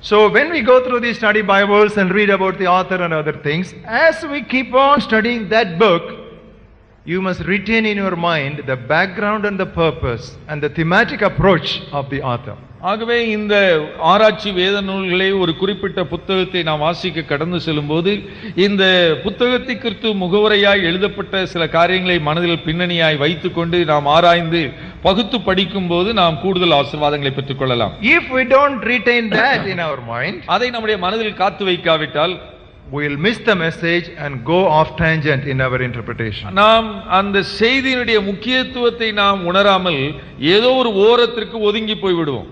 So when we go through these study Bibles and read about the author and other things, as we keep on studying that book, you must retain in your mind the background and the purpose and the thematic approach of the author. ஆகவே இந்த ஆராய்ச்சி வேத நூல்களை ஒரு குறிப்பிட்ட புத்தகத்தை நாம் வாசிக்க கடந்து செல்லும்போது இந்த புத்தகத்தை குறித்து முகவுரையாய் எழுதப்பட்ட சில காரியங்களை மனதில் பின்னணியாய் வைத்துக்கொண்டு நாம் ஆராய்ந்து பகுத்து படிக்கும்போது நாம் கூடுதல் ஆசீர்வாதங்களை பெற்றுக்கொள்ளலாம் If we don't retain that in our mind, அதை நம்முடைய மனதில் காத்து வைக்காவிட்டால் we will miss the message and go off tangent in our interpretation. நாம் அந்த செய்தியினுடைய முக்கியத்துவத்தை நாம் உணராமல் ஏதோ ஒரு ஓரத்திற்கு ஒதுங்கி போய் விடுவோம்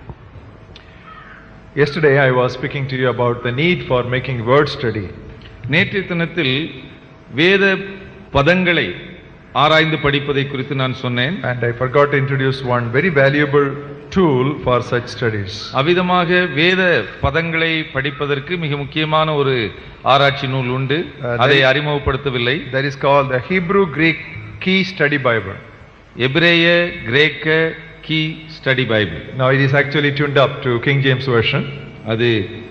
Yesterday I was speaking to you about the need for making word study. நேற்றைய தினத்தில் வேத பதங்களை ஆராய்ந்து படிப்பதை குறித்து நான் சொன்னேன் And I forgot to introduce one very valuable tool for such studies. அவ்விதமாக வேத பதங்களை படிப்பதற்கு மிக முக்கியமான ஒரு ஆராய்ச்சி நூல் உண்டு Uh, அதை there- அறிமுகப்படுத்தவில்லை That is called the Hebrew Greek Key Study Bible. எபிரேய கிரேக்க கீ study Bible Now it is actually tuned up to King James Version. அது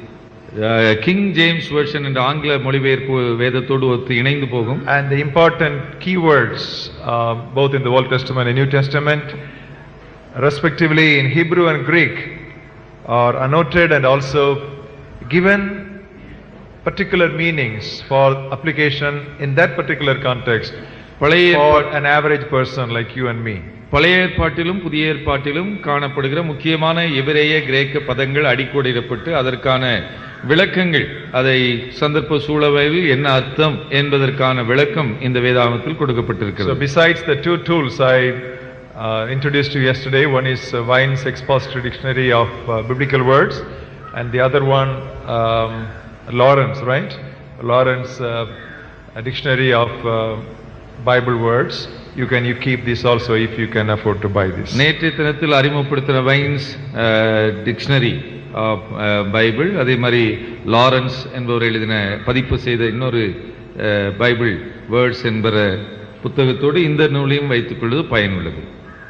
கிங் ஜேம்ஸ் வெர்ஷன் என்ற ஆங்கில மொழிபெயர்ப்பு வேதத்தோடு ஒத்து இணைந்து போகும் And the important keywords, uh, both in the Old Testament and New Testament, respectively in Hebrew and Greek, are annotated and also given particular meanings for application in that particular context பழைய for an average person like you and me. பழைய ஏற்பாட்டிலும் புதிய ஏற்பாட்டிலும் காணப்படுகிற முக்கியமான எபிரேய கிரேக்க பதங்கள் அடிக்கோடிடப்பட்டு அதற்கான விளக்கங்கள் அதை சந்தர்ப்ப சூழலில் என்ன அர்த்தம் என்பதற்கான விளக்கம் இந்த வேதாகமத்தில் So கொடுக்கப்பட்டிருக்கிறது besides the two tools I uh, introduced you yesterday, one is uh, Vine's Expository Dictionary of uh, Biblical Words, and the other one um, Lawrence, right? Lawrence uh, a Dictionary of uh, Bible Words. You can you keep this also if you can afford to buy this. நேற்றைய தினத்தில் அறிமுகப்படுத்தின Vine's dictionary of Bible அதே மாதிரி Lawrence என்பவர் எழுதின பதிப்பு செய்த இன்னொரு அஹ், பைபிள் வேர்ட்ஸ் என்பற புத்தகத்தோடு இந்த நூலையும் வைத்துக் கொள்வது பயனுள்ளது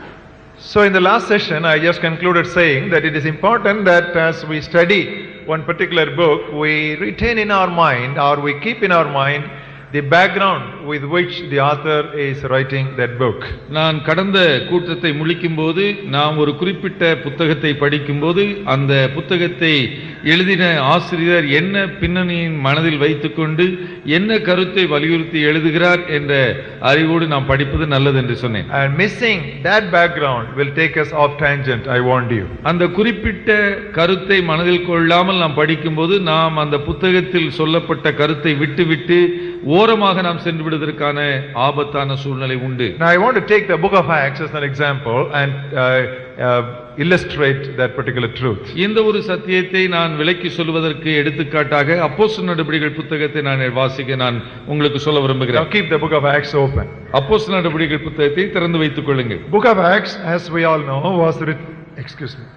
So in the last session, I just concluded saying that it is important that as we study one particular book, we retain in our mind or we keep in our mind the background with which the author is writing that book. நான் கடந்த கூட்டத்தை முடிக்கும்போது நாம் ஒரு குறிப்பிட்ட புத்தகத்தை படிக்கும்போது அந்த புத்தகத்தை எழுதின ஆசிரியர் என்ன பின்னணியின் மனதில் வைத்துக்கொண்டு என்ன கருத்தை வலியுறுத்தி எழுதுகிறார் என்ற அறிவோடு நாம் படிப்பது நல்லது என்று சொன்னேன் And missing that background will take us off tangent, I warned you. அந்த குறிப்பிட்ட கருத்தை மனதில் கொள்ளாமல் நாம் படிக்கும்போது நாம் அந்த புத்தகத்தில் சொல்லப்பட்ட கருத்தை விட்டுவிட்டு ஓரமாக நாம் சென்று விடுவதற்கான ஆபத்தான சூழ்நிலை உண்டு Now I want to take the book of Acts as an example and uh, uh, illustrate that particular truth. இந்த ஒரு சத்தியத்தை நான் விலக்கி சொல்வதற்கு எடுத்துக்காட்டாக அப்போஸ்தலர் நடவடிக்கைகள் புத்தகத்தை நான் வாசிக்க நான் உங்களுக்கு சொல்ல Now விரும்புகிறேன் keep the book of Acts open. அப்போஸ்தலர் நடவடிக்கைகள் புத்தகத்தை திறந்து வைத்துக் கொள்ளுங்கள் Book of Acts, as we all know, was written. Excuse me.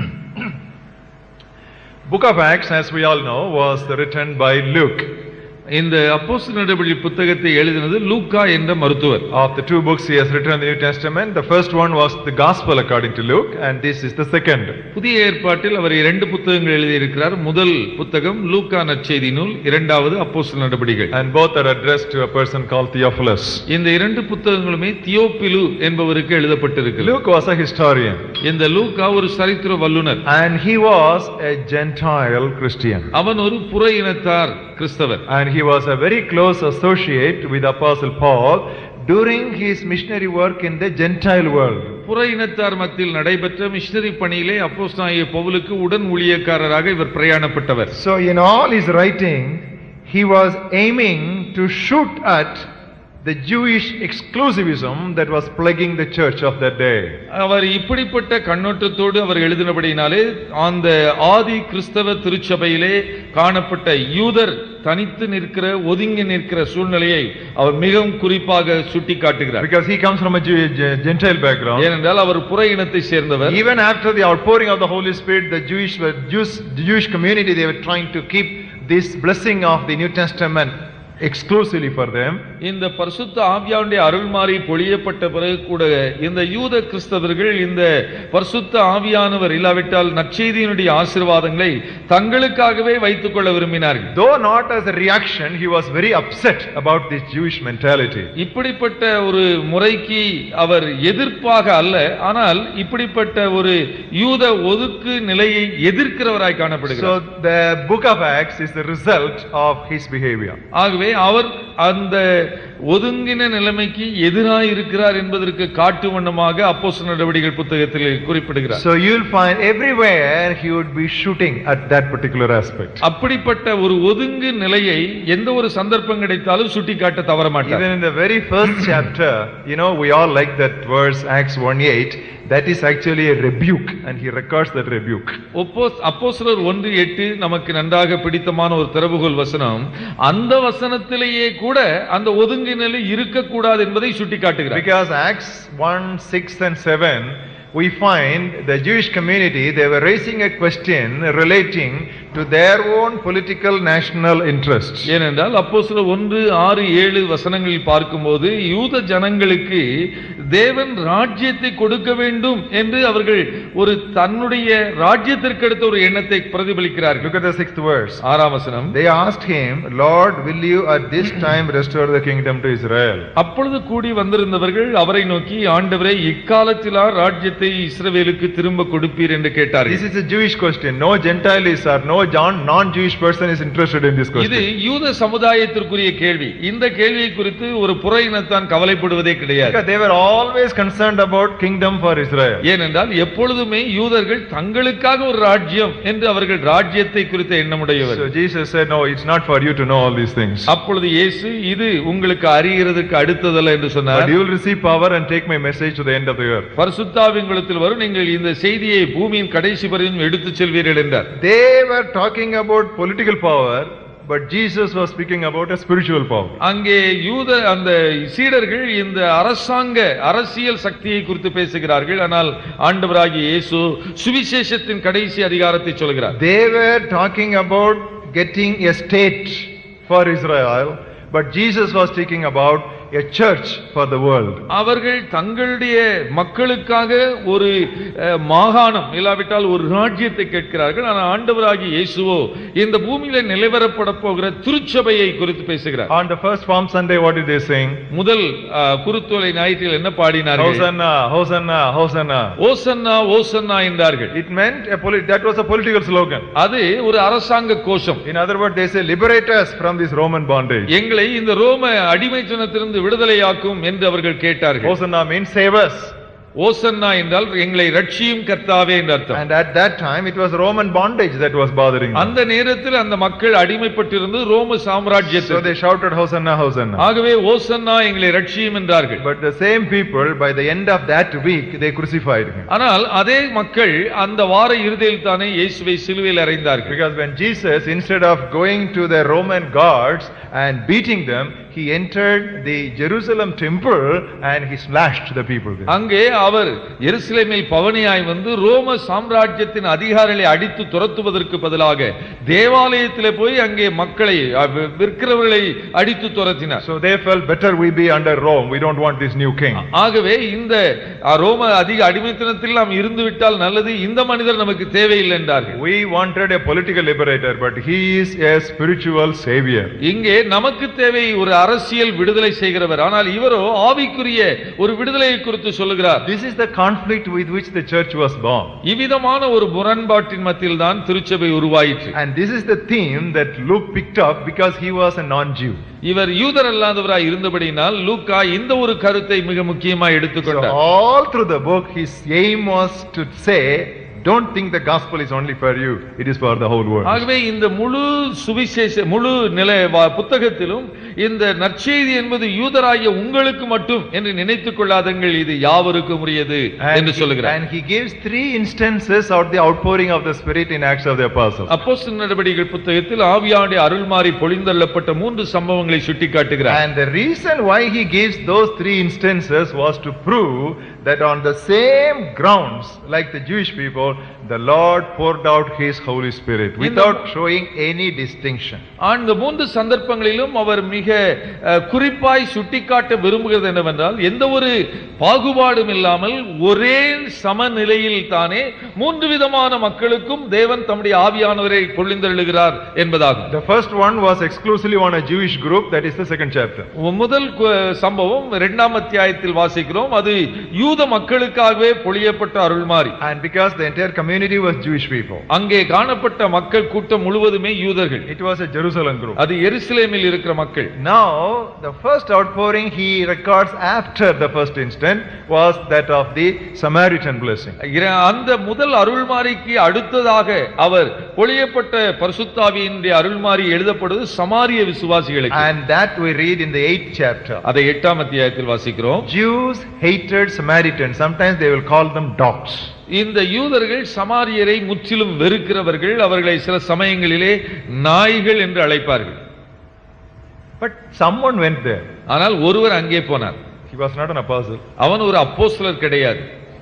Book of Acts, as we all know, was written by Luke. இந்த அப்போஸ்தலர் நடவடிக்கை புத்தகத்தை எழுதினது லூக்கா என்ற மருத்துவர் Of the two books he has written in the New Testament, the first one was the Gospel according to Luke, and this is the second. புதிய ஏற்பாட்டில் அவர் இரண்டு புத்தகங்கள் எழுதியிருக்கிறார் முதல் புத்தகம் லூக்கா நற்செய்தி நூல் இரண்டாவது அப்போஸ்தலர் நடவடிக்கைகள் And both are addressed to a person called Theophilus. இந்த இரண்டு புத்தகங்களுமே தியோப்பிலு என்பவருக்கு எழுதப்பட்டிருக்கிறது Luke was a historian, இந்த லூக்கா ஒரு சரித்திர வல்லுனர் and he was a Gentile Christian. அவன் ஒரு புற இனத்தார் கிறிஸ்தவர் And he was a very close associate with Apostle Paul during his missionary work in the Gentile world. புற இனத்தார் மத்தியில் நடைபெற்ற மிஷனரி பணியிலே அப்போஸ்தலனாகிய பவுலுக்கு உடன் ஊழியக்காரராக இவர் பிரயாணப்பட்டவர் So, in all his writing, he was aiming to shoot at the Jewish exclusivism that was plaguing the church of that day. அவர் இப்படிப்பட்ட கண்ணோட்டத்தோடு அவர் எழுதினபடியினாலே அந்த ஆதி கிறிஸ்தவ திருச்சபையிலே காணப்பட்ட யூதர் தனித்து நிற்கிற ஒதுங்கி நிற்கிற சூழ்நிலையை அவர் மிகவும் குறிப்பாக சுட்டி காட்டுகிறார் Because he comes from a Jew- Ge- Gentile background. ஏனென்றால் அவர் புற இனத்தை சேர்ந்தவர் Even after the outpouring of the Holy Spirit, the Jewish, Jews, the Jewish community, they were trying to keep this blessing of the New Testament exclusively for them. இந்த பரிசுத்த ஆவியாவுடைய அருள்மாறி பொழியப்பட்ட பிறகு கூட இந்த யூத கிறிஸ்தவர்கள் இந்த பரிசுத்த ஆவியானவர் இல்லாவிட்டால் நற்செய்தியினுடைய ஆசீர்வாதங்களை தங்களுக்காகவே வைத்துக் கொள்ள விரும்பினார்கள் Though not as a reaction, he was very upset about this Jewish mentality. இப்படிப்பட்ட ஒரு முறைக்கு அவர் எதிர்ப்பாக அல்ல ஆனால் இப்படிப்பட்ட ஒரு யூத ஒதுக்கு நிலையை எதிர்க்கிறவராய் காணப்படுகிறார் So the book of Acts is the result of his behavior. ஆகவே அவர் அந்த ஒதுங்கின நிலைமைக்கு எதிராக இருக்கிறார் என்பதற்கு காட்டு வண்ணமாக அப்போஸ்தலர் நடவடிக்கைகள் புத்தகத்தில் குறிப்பிடுகிறார் So you'll find everywhere he would be shooting at that particular aspect. அப்படிப்பட்ட ஒரு ஒதுங்கு நிலையை எந்த ஒரு சந்தர்ப்பம் கிடைத்தாலும் சுட்டி காட்ட தவற மாட்டார் Even in the very first chapter, you know, we all like that verse, Acts 1:8. That is actually a rebuke, and he records that rebuke. ஒப்போஸ் அப்போஸ்தலர் ஒன்று எட்டு நமக்கு நன்றாக பிடித்தமான ஒரு திறவுகோல் வசனம் அந்த வசனத்திலேயே கூட அந்த ஒதுங்கு நிலை இருக்கக்கூடாது என்பதை சுட்டி காட்டுகிறார் Because Acts 1, 6, and 7, we find the Jewish community, they were raising a question relating to their own political national interests. ஏனென்றால் அப்போஸ்தலர் ஒன்று ஆறு ஏழு வசனங்களில் பார்க்கும்போது யூத ஜனங்களுக்கு தேவன் ராஜ்யத்தை கொடுக்க வேண்டும் என்று அவர்கள் ஒரு தன்னுடைய ராஜ்யத்திற்கு அடுத்த ஒரு எண்ணத்தை பிரதிபலிக்கிறார்கள் Look at the sixth verse. ஆறாம் வசனம் They asked him, Lord, will you at this time restore the kingdom to Israel? அப்பொழுது கூடி வந்திருந்தவர்கள் அவரை நோக்கி ஆண்டவரை இக்காலத்திலா ராஜ்யத்தை இஸ்ரவேலுக்கு திரும்ப கொடுப்பீர் என்று கேட்டார்கள் This is a Jewish question. No Gentile is or no John, non-Jewish person is interested in this இது question. யூத சமுதாயத்திற்குரிய கேள்வி இந்த கேள்வியை குறித்து ஒரு புற இனத்தான் கவலைப்படுவதே கிடையாது Because they were always concerned about kingdom for Israel. ஏனென்றால் எப்பொழுதுமே யூதர்கள் தங்களுக்காக ஒரு ராஜ்யம் என்று அவர்கள் ராஜ்யத்தை குறித்த எண்ணமுடையவர் So Jesus said, no, it's not for you to know all these things. அப்பொழுது இயேசு இது உங்களுக்கு அறிகிறதுக்கு அடுத்ததல்ல என்று But சொன்னார் you will receive power and take my message to the end of the earth. பரிசுத்தாவிங்களுக்கு வரும் நீங்கள் இந்த செய்தியை பூமியின் கடைசி வரையும் எடுத்துச் செல்வீர்கள் என்றார் They were talking about political power, but Jesus was speaking about a spiritual power. அங்கே யூத அந்த சீடர்கள் இந்த அரசாங்க அரசியல் சக்தியை குறித்து பேசுகிறார்கள் ஆனால் ஆண்டவராகிய இயேசு சுவிசேஷத்தின் கடைசி அதிகாரத்தை சொல்கிறார் They were talking about getting a state for Israel, but Jesus was speaking about a church for the world. அவர்கள் தங்களுடைய மக்களுக்காக ஒரு அஹ், மாகாணம் இல்லாவிட்டால் ஒரு ராஜ்யத்தை கேட்கிறார்கள் ஆனால் ஆண்டவராகிய இயேசுவோ இந்த பூமியில நிலைவரப்பட போகிற திருச்சபையை குறித்து பேசுகிறார் On the first Palm Sunday, what did they sing? முதல் அஹ், குருத்தோலை ஞாயிற்றில் என்ன பாடினார்கள் Hosanna, Hosanna, Hosanna. ஓசன்னா ஓசன்னா என்றார்கள் It meant a polit- that was a political slogan. அது ஒரு அரசாங்க கோஷம் In other words, they say, liberate us from this Roman bondage. எங்களை இந்த ரோம அடிமைத்தனத்திலிருந்து விடுதலையாக்கும் என்று அவர்கள் கேட்டார்கள் Hosanna means save us. ஓசன்னா என்றால் எங்களை ரட்சியும் கர்த்தாவே என்று அர்த்தம் And at that time, it was Roman bondage that was bothering them. அந்த நேரத்தில் அந்த மக்கள் அடிமைப்பட்டிருந்தது ரோம So சாம்ராஜ்யத்தில் they shouted, Hosanna, Hosanna. ஆகவே ஓசன்னா எங்களை ரட்சியும் என்றார்கள் But the same people, by the end of that week, they crucified him. ஆனால் அதே மக்கள் அந்த வார இறுதியில் தானே இயேசுவை சிலுவையில் அறைந்தார்கள் Because when Jesus, instead of going to the Roman guards and beating them, he entered the Jerusalem temple and he slashed the people there. அங்கே அவர் எருசலேமில் பவனியாய் வந்து ரோம சாம்ராஜ்யத்தின் அதிகாரிகளை அடித்து துரத்துவதற்கு பதிலாக தேவாலயத்திலே போய் அங்கே மக்களை அ, வி- விற்கிறவர்களை அடித்து துரத்தினார் So they felt better we be under Rome. We don't want this new king. ஆகவே இந்த அ, ரோம அதிக அடிமைத்தனத்தில் நாம் இருந்து விட்டால் நல்லது இந்த மனிதர் நமக்கு தேவையில்லை என்றார்கள் We wanted a political liberator, but he is a spiritual savior. இங்கே நமக்கு தேவை ஒரு அரசியல் விடுதலை செய்கிறவர் ஆனால் இவரோ ஆவிக்குரிய ஒரு விடுதலையை குறித்து சொல்லுகிறார் This is the conflict with which the church was born. இவ்விதமான ஒரு முரண்பாட்டின் மத்தியில் தான் திருச்சபை உருவாயிற்று And this is the theme that Luke picked up because he was a non-Jew. இவர் யூதர் அல்லாதவராய் இருந்தபடியினால் லூக்கா இந்த ஒரு கருத்தை மிக முக்கியமாய் So எடுத்துக்கொண்டார் all through the book, his aim was to say, don't think the gospel is only for you, it is for the whole world. ஆகவே இந்த முழு சுவிசேஷ முழு நிலை வா- புத்தகத்திலும் இந்த நற்செய்தி என்பது யூதராகிய உங்களுக்கு மட்டும் என்று நினைத்துக் கொள்ளாதங்கள் இது யாவருக்கும் உரியது And என்று he, சொல்லுகிறார் and he gives three instances of the outpouring of the Spirit in Acts of the Apostles. அப்போஸ்தலர் நடவடிக்கைகள் புத்தகத்தில் ஆவியானுடைய அருள்மாறி பொழிந்தள்ளப்பட்ட மூன்று சம்பவங்களை சுட்டிக்காட்டுகிறார் And the reason why he gives those three instances was to prove that on the same grounds like the Jewish people, the Lord poured out His Holy Spirit without showing any distinction. அந்த மூன்று சந்தர்ப்பங்களிலும் அவர் மிக அஹ், குறிப்பாய் சுட்டிக்காட்ட விரும்புகிறது என்னவென்றால் எந்த ஒரு பாகுபாடும் இல்லாமல் ஒரே சமநிலையில் தானே மூன்று விதமான மக்களுக்கும் தேவன் தம்முடைய ஆவியானவரை பொழிந்தெழுகிறார் என்பதாகும் The first one was exclusively on a Jewish group, that is the second chapter. முதல் கு- சம்பவம் இரண்டாம் அத்தியாயத்தில் வாசிக்கிறோம் அது யூத மக்களுக்காகவே பொழியப்பட்ட அருள்மாறி And because the entire community was Jewish people, அங்கே காணப்பட்ட மக்கள் கூட்டம் முழுவதுமே யூதர்கள் it was a Jerusalem group. அது எருசலேமில் இருக்கிற மக்கள் Now, the first outpouring he records after the first instant was that of the Samaritan blessing. இர- அந்த முதல் அருள்மாரிக்கு அடுத்ததாக அவர் பொழியப்பட்ட பரிசுத்தாவியினுடைய அருள்மாரி எழுதப்படுவது சமாரிய விசுவாசிகளுக்கு And that we read in the eighth chapter. அதை எட்டாம் அத்தியாயத்தில் வாசிக்கிறோம் Jews hated Samaritans. Sometimes they will call them dogs. இந்த யூதர்கள் சமாரியரை முற்றிலும் வெறுக்கிறவர்கள் அவர்களை சில சமயங்களிலே நாய்கள் என்று அழைப்பார்கள் But someone went there. ஆனால் ஒருவர் அங்கே போனார் He was not an apostle. அவன் ஒரு அப்போஸ்தலர் கிடையாது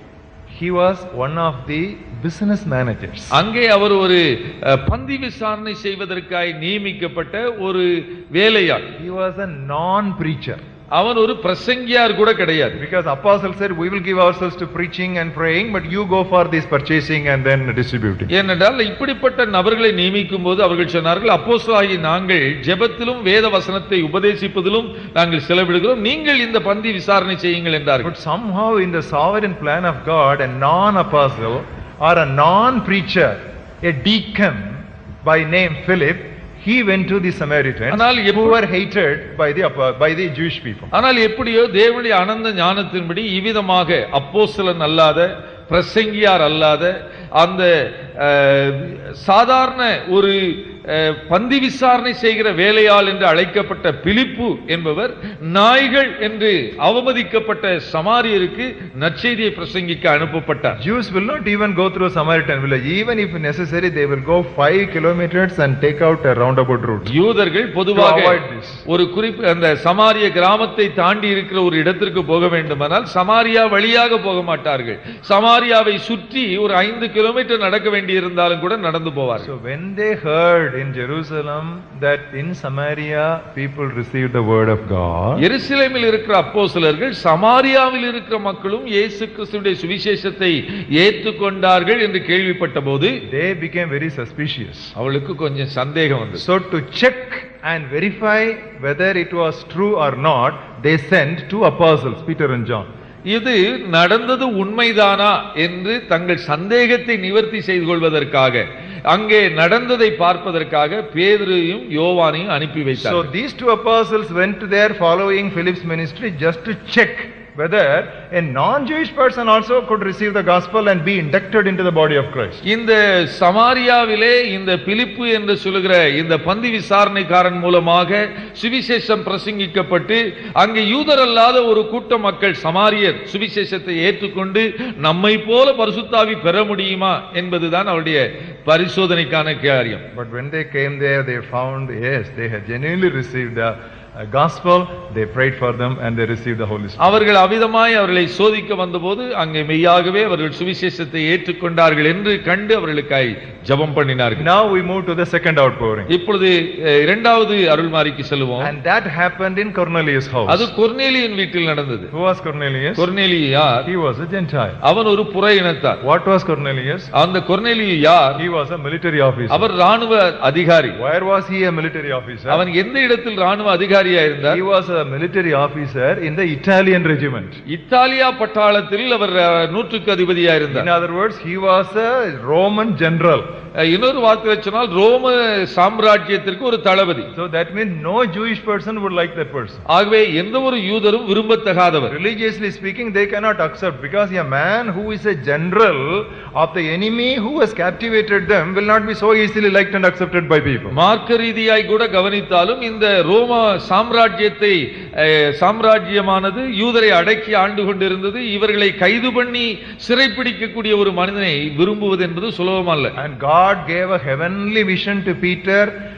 He was one of the business managers. அங்கே அவர் ஒரு அஹ், பந்தி விசாரணை செய்வதற்காய் நியமிக்கப்பட்ட ஒரு வேலையாள் He was a non-preacher. அவன் ஒரு பிரசங்கியார் கூட கிடையாது Because apostle said, we will give ourselves to preaching and praying, but you go for this purchasing and then distributing. ஏனென்றால் இப்படிப்பட்ட நபர்களை நியமிக்கும் போது அவர்கள் சொன்னார்கள் அப்போஸ்தலராகிய நாங்கள் ஜெபத்திலும் வேத வசனத்தை உபதேசிப்பதிலும் நாங்கள் செலவிடுகிறோம் நீங்கள் இந்த பந்தி விசாரணை செய்யுங்கள் என்றார்கள் But somehow in the sovereign plan of God, a non-apostle or a non-preacher, a deacon by name Philip, he went to the Samaritans ஆனால் who எப்ப- were hated by the, apo- by the Jewish people. ஆனால் எப்படியோ தேவனுடைய அனந்த ஞானத்தின்படி இவ்விதமாக அப்போஸ்தலன் அல்லாத பிரசங்கியார் அல்லாத அந்த அஹ், சாதாரண ஒரு அஹ், பந்தி விசாரணை செய்கிற வேலையாள் என்று அழைக்கப்பட்ட பிலிப்பு என்பவர் நாய்கள் என்று அவமதிக்கப்பட்ட சமாரியருக்கு நற்செய்தியை பிரசங்கிக்க அனுப்பப்பட்டார் Jews will not even go through Samaritan village. Even if necessary, they will go five kilometers and take out a roundabout route. யூதர்கள் பொதுவாக To avoid this. ஒரு குறிப்பு அந்த சமாரிய கிராமத்தை தாண்டி இருக்கிற ஒரு இடத்திற்கு போக வேண்டுமானால் சமாரியா வழியாக போக மாட்டார்கள் சமாரியாவை சுற்றி ஒரு ஐந்து கிலோமீட்டர் நடக்க வேண்டியிருந்தாலும் கூட நடந்து போவார்கள் So when they heard in Jerusalem that in Samaria people received the word of God, எருசலேமில் இருக்கிற அப்போஸ்தலர்கள் சமாரியாவில் இருக்கிற மக்களும் இயேசு கிறிஸ்துவினுடைய சுவிசேஷத்தை ஏற்றுக்கொண்டார்கள் என்று கேள்விப்பட்ட போது they became very suspicious. அவளுக்கு கொஞ்சம் சந்தேகம் வந்தது So to check and verify whether it was true or not, they sent two apostles, Peter and John. இது நடந்தது உண்மைதானா என்று தங்கள் சந்தேகத்தை நிவர்த்தி செய்து கொள்வதற்காக அங்கே நடந்ததை பார்ப்பதற்காக பேதுருவையும் யோவானையும் அனுப்பி So வைத்தார் these two apostles went there following Philip's ministry just to check whether a non-Jewish person also could receive the gospel and be inducted into the body of Christ. இந்த சமாரியாவிலே இந்த பிலிப்பு என்று சொல்லுகிற இந்த பந்தி விசாரணைக்காரன் மூலமாக சுவிசேஷம் பிரசங்கிக்கப்பட்டு அங்கே யூதர் அல்லாத ஒரு கூட்ட மக்கள் சமாரியர் சுவிசேஷத்தை ஏற்றுக்கொண்டு நம்மை போல பரிசுத்தாவி பெற முடியுமா என்பதுதான் அவருடைய பரிசோதனைக்கான காரியம் But when they came there, they found, yes, they had genuinely received the uh, gospel, they prayed for them and they received the Holy Spirit. அவர்கள் அவிதமாய் அவர்களை சோதிக்க வந்தபோது அங்கே மெய்யாகவே அவர்கள் சுவிசேஷத்தை ஏற்றுக்கொண்டார்கள் என்று கண்டு அவர்களுக்காய் ஜெபம் பண்ணினார்கள் Now we move to the second outpouring. இப்பொழுது அஹ், இரண்டாவது அருள்மாரிக்கு செல்வோம் And that happened in Cornelius' அது house. கொர்நேலியின் வீட்டில் நடந்தது Who was Cornelius? கொர்நேலியு யார் He was a Gentile. அவன் ஒரு புற இனத்தார் What was Cornelius? அந்த கொர்நேலியு யார் He was a military officer. அவர் ராணுவ அதிகாரி Where was he a military officer? அவன் எந்த இடத்தில் ராணுவ அதிகாரியா இருந்தார் He was a military officer in the Italian regiment. Italia பட்டாளத்தில் அவர் அஹ், நூற்றுக்கு அதிபதியா In இருந்தார் other words, he was a Roman general. அஹ், இன்னொரு வார்த்தையில் சொன்னால் ரோம சாம்ராஜ்யத்திற்கு ஒரு தளபதி So that means no Jewish person would like that person. ஆகவே எந்த ஒரு யூதரும் விரும்பத்தகாதவர் Religiously speaking, they cannot accept because a man who is a general of the enemy who has captivated them will not be so easily liked and accepted by people. மார்க்க ரீதியாய் கூட கவனித்தாலும் இந்த ரோம சாம்ராஜ்யத்தை அஹ், சாம்ராஜ்யமானது யூதரை அடக்கி ஆண்டு கொண்டிருந்தது இவர்களை கைது பண்ணி சிறைப்பிடிக்கக்கூடிய ஒரு மனிதனை விரும்புவது என்பது சுலபமல்ல And God gave a heavenly vision to Peter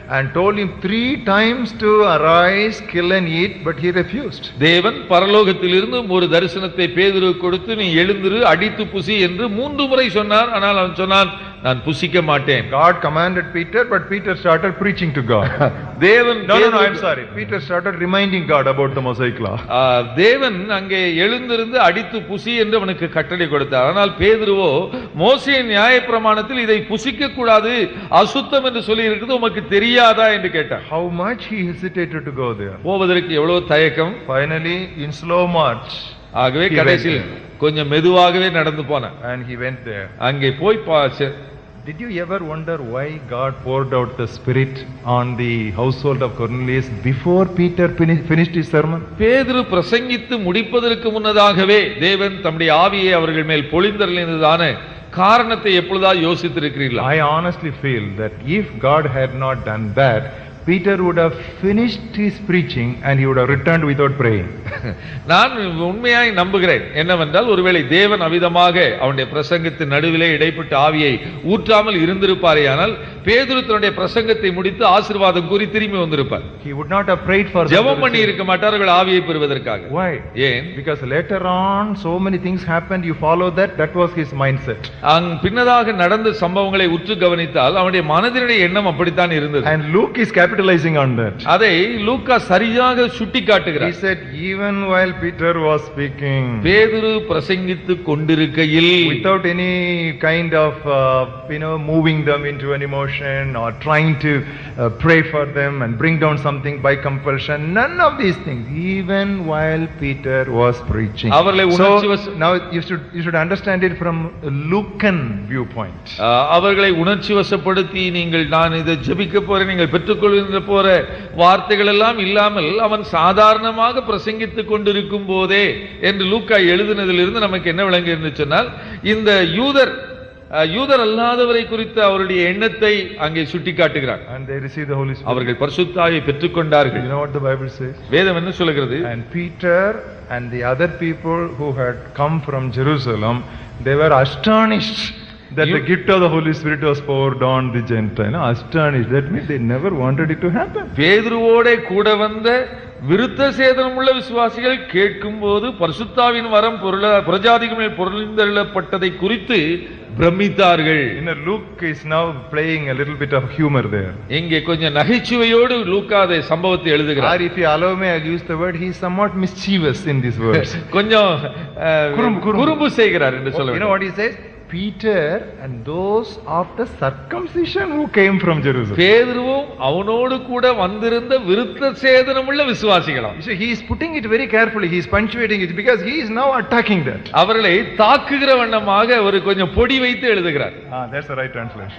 and told him three times to arise, kill and eat, but he refused. தேவன் பரலோகத்திலிருந்து ஒரு தரிசனத்தை பேதுரு கொடுத்து நீ எழுந்திரு அடித்து புசி என்று மூன்று முறை சொன்னார் ஆனால் அவன் சொன்னான் நான் புசிக்க மாட்டேன் God commanded Peter, but Peter started preaching to God. தேவன் no, no, no, பேதுரு- I'm sorry. Peter started reminding God about the Mosaic law. ஆ, தேவன் அங்கே எழுந்திருந்து அடித்து புசி என்று அவனுக்கு கட்டளை கொடுத்தார் ஆனால் பேதுருவோ மோசையின் நியாயப்பிரமாணத்தில் இதை புசிக்க கூடாது அசுத்தம் என்று சொல்லி இருக்குது உமக்கு தெரியாதா என்று கேட்டார் How much he hesitated to go there. போவதற்கு எவ்வளவு தயக்கம் Finally, in slow march, ஆகவே He கடைசியில் went கொஞ்சம் மெதுவாகவே நடந்து போனான் and he went there. அங்கே போய் பா- செ- Did you ever wonder why God poured out the Spirit on the household of Cornelius before Peter fini- finished his sermon? பேதுரு பிரசங்கித்து முடிப்பதற்கு முன்னதாகவே தேவன் தம்முடைய ஆவியை அவர்கள் மேல் பொழிந்தறிந்ததான காரணத்தை எப்பொழுதா யோசித்திருக்கிறீர்களா I honestly feel that if God had not done that, Peter would have finished his preaching and he would have returned without praying. நான் உண்மையாய் நம்புகிறேன் என்னவென்றால் ஒருவேளை தேவன் அவிதமாக அவனுடைய பிரசங்கத்தின் நடுவிலே இடைப்பட்ட ஆவியை ஊற்றாமல் இருந்திருப்பாரேயானால் பேதுரு தன்னுடைய பிரசங்கத்தை முடித்து ஆசீர்வாதம் கூறி திரும்பி வந்திருப்பார் He would not have prayed for them to ஜெபம் பண்ணி receive. இருக்க மாட்டார்கள் ஆவியை பெறுவதற்காக Why? ஏன் Because later on, so many things happened, you follow that, that was his mindset. அங் பின்னதாக நடந்த சம்பவங்களை உற்று கவனித்தால் அவனுடைய மனதினுடைய எண்ணம் அப்படித்தான் இருந்தது And Luke is capitalizing on that. அதை லூக்கா சரியாக சுட்டி He காட்டுகிறார் said, even while Peter was speaking, பேதுரு பிரசங்கித்துக் கொண்டிருக்கையில் without any kind of, uh, you know, moving them into an emotion or trying to uh, pray for them and bring down something by compulsion, none of these things, even while Peter was preaching. அவர்களை So, உணர்ச்சி வச- now you should, you should understand it from a Lucan viewpoint. ஆஹ், அவர்களை உணர்ச்சி வசப்படுத்தி நீங்கள் நான் இதை ஜெபிக்க போறேன் நீங்கள் பெற்றுக்கொள்கின்ற போற வார்த்தைகள் எல்லாம் இல்லாமல் அவன் சாதாரணமாக பிரசங்கித்துக் கொண்டிருக்கும் போதே என்று லூக்கா எழுதினதிலிருந்து நமக்கு என்ன விளங்கு சொன்னால் இந்த யூதர் ஆஹ், யூதர் அல்லாதவரை குறித்த அவருடைய எண்ணத்தை அங்கே சுட்டி காட்டுகிறார் And they received the Holy Spirit. அவர்கள் பரிசுத்தாவை பெற்றுக்கொண்டார்கள் You know what the Bible says? வேதம் என்ன சொல்லுகிறது And Peter and the other people who had come from Jerusalem, they were astonished that You- the gift of the Holy Spirit was poured on the Gentile. No, astonished. That means they never wanted it to happen. பேதுருவோட கூட வந்த விருத்த சேதனம் உள்ள விசுவாசிகள் கேட்கும்போது பரிசுத்தாவின் வரம் பொருள பிரஜாதிகள் மேல் பொருளிந்தள்ளப்பட்டதை குறித்து பிரமித்தார்கள் You know, Luke is now playing a little bit of humor there. இங்கே கொஞ்சம் நகைச்சுவையோடு லூக்கா அதை சம்பவத்தை Or எழுதுகிறார் if you allow me, I'll use the word, he's somewhat mischievous in these words. கொஞ்சம் அஹ், குறும்பு, குறும்பு. குறும்பு செய்கிறார் என்று சொல்ல you know வேண்டும். what he says? Peter and those of the circumcision who came from Jerusalem. பேதுருவும் அவனோடு கூட வந்திருந்த விருத்த சேதனம் உள்ள விசுவாசிகளாம் You see, he is putting it very carefully. He is punctuating it because he is now attacking that. அவர்களை தாக்குகிற வண்ணமாக ஒரு கொஞ்சம் பொடி வைத்து எழுதுகிறார் Ah, that's the right translation.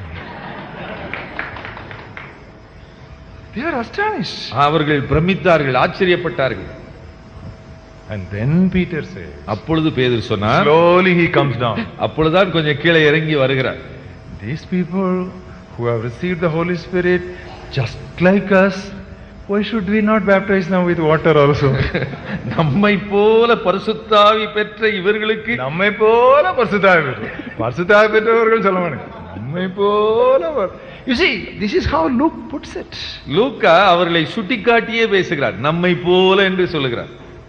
They were astonished. அவர்கள் பிரமித்தார்கள் ஆச்சரியப்பட்டார்கள் And then Peter says, அப்பொழுது பேதுரு சொன்னார் slowly he comes down. அப்பொழுதுதான் கொஞ்சம் கீழே இறங்கி வருகிறார் These people who have received the Holy Spirit just like us, why should we not baptize them with water also? நம்மை போல பரிசுத்தாவி பெற்ற இவர்களுக்கு நம்மை போல பரிசுத்தாவி பெற்ற பரிசுத்தாவி பெற்றவர்கள் சொல்ல மாட்டேங்க நம்மை போல பரி- You see, this is how Luke puts it. லூக்கா அவர்களை சுட்டிக்காட்டியே பேசுகிறார் நம்மை போல என்று சொல்லுகிறார்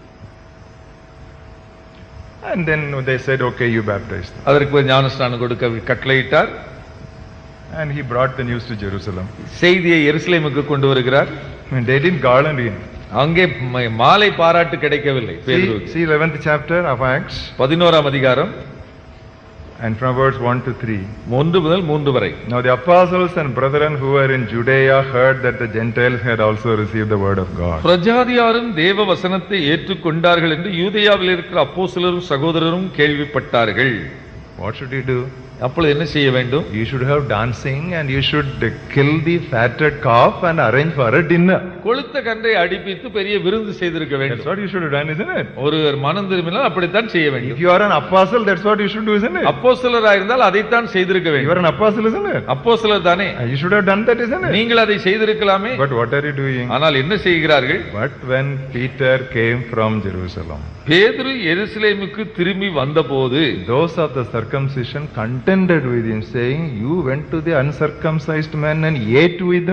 And then they said, okay, you baptize them. அதற்கு ஒரு ஞானஸ்நானம் கொடுக்க கட்டளையிட்டார் And he brought the news to Jerusalem. செய்தியை எருசலேமுக்கு கொண்டு வருகிறார் And they didn't garland him. அங்கே ம- மாலை பாராட்டு கிடைக்கவில்லை See, பேதுருவுக்கு see 11th chapter of Acts பதினோராம் அதிகாரம் and from verse 1 to 3. ஒன்று முதல் மூன்று வரை Now the apostles and brethren who were in Judea heard that the Gentiles had also received the word of God. பிரஜாதியாரும் தேவ வசனத்தை ஏற்றுக்கொண்டார்கள் என்று யூதேயாவில் இருக்கிற அப்போஸ்தலரும் சகோதரரும் கேள்விப்பட்டார்கள் What should you do? அப்பொழுது என்ன செய்ய வேண்டும் You should have dancing and you should kill the fatted calf and arrange for a dinner. கொளுத்த கன்றை அடிப்பித்து பெரிய விருந்து செய்திருக்க That's வேண்டும் what you should have done, isn't it? ஒருவர் மனம் திரும்பினால் அப்படித்தான் செய்ய If வேண்டும் you are an apostle, that's what you should do, isn't it? அப்போஸ்தலரா இருந்தால் அதைத்தான் செய்திருக்க You வேண்டும் are an apostle, isn't it? அப்போஸ்தலர் தானே And You should have done that, isn't it? நீங்கள் அதை செய்திருக்கலாமே But what are you doing? ஆனால் என்ன செய்கிறார்கள் But when Peter came from Jerusalem, பேதுரு எருசலேமுக்கு திரும்பி வந்தபோது those of the circumcision contended with him, saying, You went to the uncircumcised men and ate with them.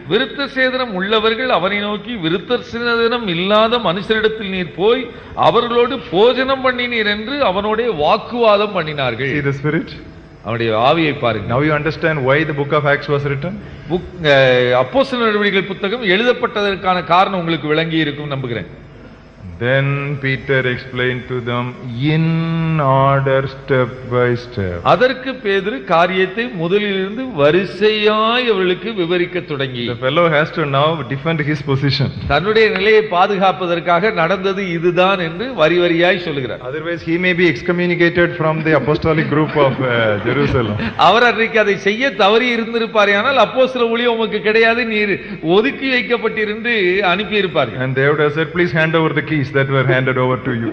விருத்த சேதனம் உள்ளவர்கள் அவனை நோக்கி விருத்த சேதனம் இல்லாத மனுஷரிடத்தில் நீர் போய் அவர்களோடு போஜனம் பண்ணினீர் என்று அவனோட வாக்குவாதம் பண்ணினார்கள் See the spirit? அவனுடைய ஆவியை பாருங்க Now you understand why the book of Acts was written? Book அப்போஸ்தலர் நடவடிக்கைகள் புத்தகம் எழுதப்பட்டதற்கான காரணம் உங்களுக்கு விளங்கி இருக்கும் நம்புகிறேன் Then Peter explained to them in order, step by step. அதற்கு பேதுரு காரியத்தை முதலிலிருந்து வரிசையாய் அவர்களுக்கு விவரிக்க தொடங்கி The fellow has to now defend his position. தன்னுடைய நிலையை பாதுகாப்பதற்காக நடந்தது இதுதான் என்று வரி வரியாய் சொல்லுகிறார் Otherwise, he may be excommunicated from the apostolic group of uh, Jerusalem. அவர் அன்றைக்கு அதை செய்ய தவறி இருந்திருப்பார் ஆனால் அப்போ சில ஊழியம் உமக்கு கிடையாது நீர் ஒதுக்கி வைக்கப்பட்டிருந்து அனுப்பியிருப்பார்கள் And they would have said, Please hand over the keys that were handed over to you.